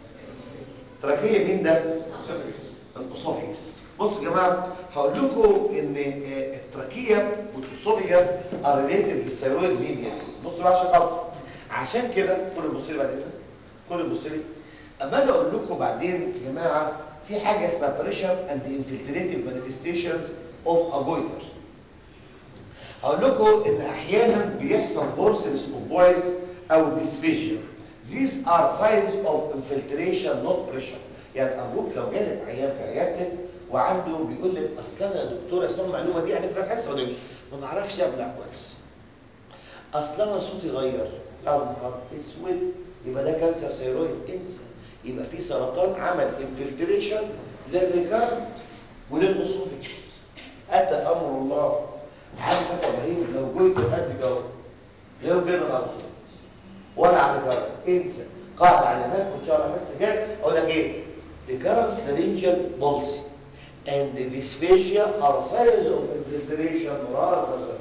تراكيه مين ده الاسوفيجس بصوا يا جماعه هقول لكم ان التراكيه والاسوفيجس ار ريليتد للثيرويد ميديا بصوا بقى عشان خاطر عشان كده كل بصوا لي بعد اذنك كل بصوا لي اما اجي اقول لكم بعدين يا جماعه في حاجه اسمها بريشر اند انفلتريتيف مانيفستيشنز اوف اجويتر هقول لكم ان احيانا بيحصل بورسلس اوف فويس او ديسفيجيا These are signs of infiltration not pressure يعني ارجوك لو جالك عيان في عيادتك وعنده بيقول لك اصل انا يا دكتوره اسمع المعلومه دي انا في الحصه ولا مش ما بعرفش ابلع كويس اصل انا صوتي غير اظهر اسود يبقى ده كانسر ثيرويد انسى يبقى في سرطان عمل انفلتريشن للريكارد وللاسوفيكس اتى امر الله عارف انت ابراهيم لو جيت قد جو لو جينا على الاسوفيكس ولا على الريكارد انسى قاعده علامات وان شاء الله بس جاي اقول لك ايه recurrent laryngeal palsy and the dysphagia are signs of infiltration rather than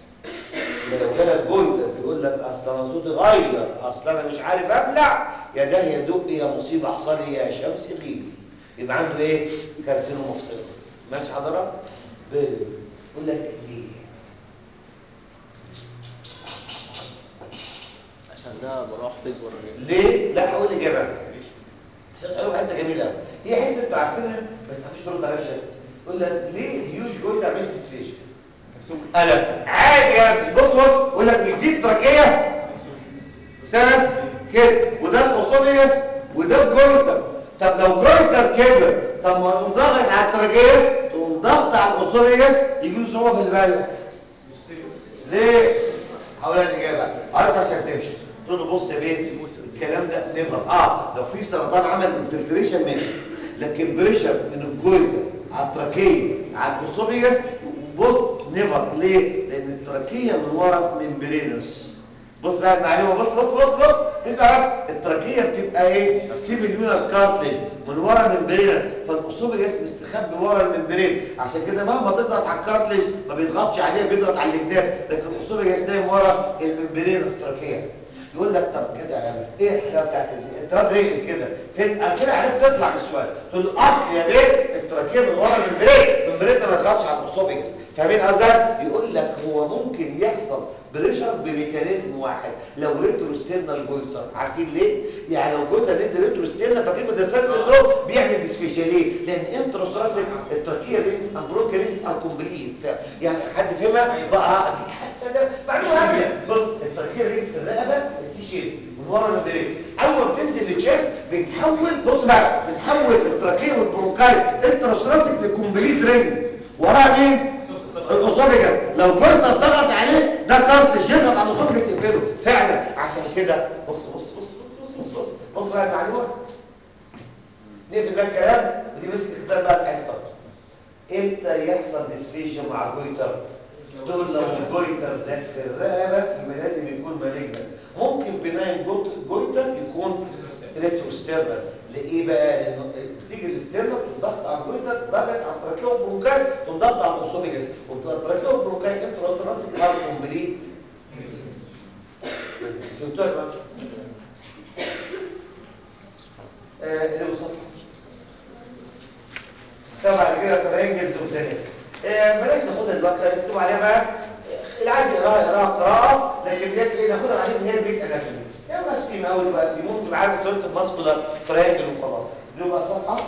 لو جالك جويتر بيقول لك اصل انا صوتي غير اصل انا مش عارف ابلع يا ده يا دق يا مصيبه حصل لي يا شمس غيبي يبقى عنده ايه كارسينوم مفصلي ماشي حضرتك بيقول لك ليه عشان ده براح تكبر ليه لا هقول لك اجابه عشان اسالك حته جميله قوي هي حته انتوا عارفينها بس مفيش ترد عليها شيء يقول لك ليه هيوج جويتر عملت ديسفيجن انا عادي يا ابني بص بص يقول لك بيجيب تراكيه سنس كده وده الاوسوليوس وده الجويتر طب لو جويتر كبر طب ما تقوم ضاغط على التراكيه تقوم ضغط على الاوسوليوس يجي له صعوبه في البلع ليه هقول لك الاجابه عارف عشان تمشي تقول له بص يا بيه الكلام ده نيفر اه لو في سرطان عمل انفلتريشن ماشي لكن بريشر من الجويتر على التراكيه على الاوسوليوس بص نيفر ليه لان التراكيه من ورا ممبرينس بص بقى المعلومه بص بص بص بص اسمع بس التراكيه بتبقى بتبقى ايه سيميليونال كارتليج من ورا الممبرين فالاسوفيجاس مستخبي ورا الممبرين عشان كده مهما تضغط على الكارتليج ما بيضغطش عليها بيضغط على الجناب لكن الاسوفيجاس نايم ورا الممبرين الاستراكيه يقول لك طب كده يا عم ايه الحلاوه بتاعت الانتراد ريقل كده فين انا كده عرفت تطلع من السؤال تقول له اصل يا بيه التراكيه من ورا الممبرين الممبرين ده ما يضغطش على الاسوفيجاس فاهمين قصدي يقول لك هو ممكن يحصل بريشر بميكانيزم واحد لو ريتروستيرنال جويتر عارفين ليه يعني لو جويتر نزل ريتروستيرنال فاكرين مدرسات سندروم بيعمل ديسفيشيا ليه لان انتروستراسيك التركيه رينس امبروكا رينس ار كومبليت يعني حد فهمها بقى دي حاسه ده معلومه هامله بص التركيه رينس في الرقبه سي شيب من ورا المبريد اول ما بتنزل للتشيست بتحول بص بقى بتحول التركيه والبرونكاي انتروستراسيك لكومبليت رينج وراها مين الاسوفيجاس لو جويتر ضغط عليه ده كارتلج يضغط على الاسوفيجاس يقفله فعلا عشان كده بص بص بص بص بص بص بص بص بقى المعلومه نقفل بقى الكلام ودي بس اختار بقى الحصه امتى يحصل ديسفيجن مع جويتر دول لو الجويتر ده في الرقبه يبقى لازم يكون مالجنا ممكن بناين جويتر يكون ريتروستيرنال لايه بقى لانه بتيجي الاستيرنال تضغط على الجويتر ضغط على التراكيه والبرونكاي تضغط على الاسوفيجاس وبتبقى التراكيه والبرونكاي انت راس راسك هار كومبليت فهمتوا يا جماعه آه اللي وصلت طبعا كده ترينجل زوزانيه آه بلاش ناخدها دلوقتي نكتب عليها بقى اللي عايز يقراها يقراها قراءه لكن ديت ايه ناخدها عليه ان هي بيت اناتومي يعني مش قيمه قوي دلوقتي ممكن تبقى عارف سورة الماسكولار ترينجل وخلاص دي بقى صفحه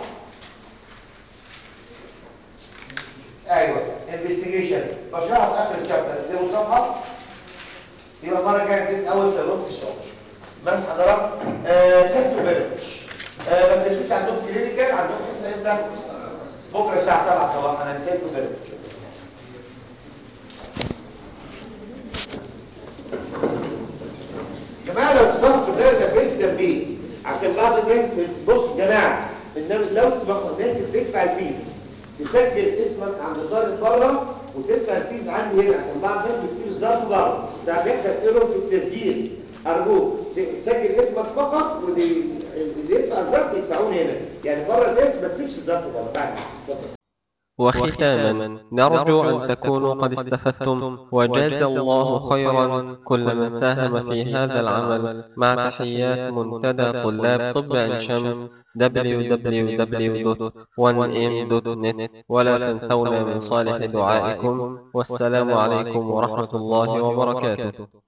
ايوه انفستيجيشن بشرحها في اخر الشابتر دي صفحه يبقى المره الجايه تنسى اول سيروت في الشغل ماشي حضرتك آه سبتو بيرش آه ما تنسوش عندهم كلينيكال عندهم حصه امتى بكره الساعه 7 صباحا انا نسيت بيرش جماعه لو تسمحوا كده ده بيت تنبيه عشان بعض الناس بص يا جماعه الناس لو تسمحوا الناس اللي بتدفع الفيز تسجل اسمك عند ظابط بره وتدفع الفيز عندي هنا عشان بعض الناس بتسيب الظرف بره ساعات بيحصل ايرور في التسجيل ارجوك تسجل اسمك فقط واللي اللي يدفع الظرف يدفعون هنا يعني بره الاسم ما تسيبش الظرف بره بعد اتفضل وختاما نرجو أن تكونوا قد استفدتم وجاز الله خيرا كل من ساهم في هذا العمل مع تحيات منتدى طلاب طب عين شمس www.1m.net ولا تنسونا من صالح دعائكم والسلام عليكم ورحمة الله وبركاته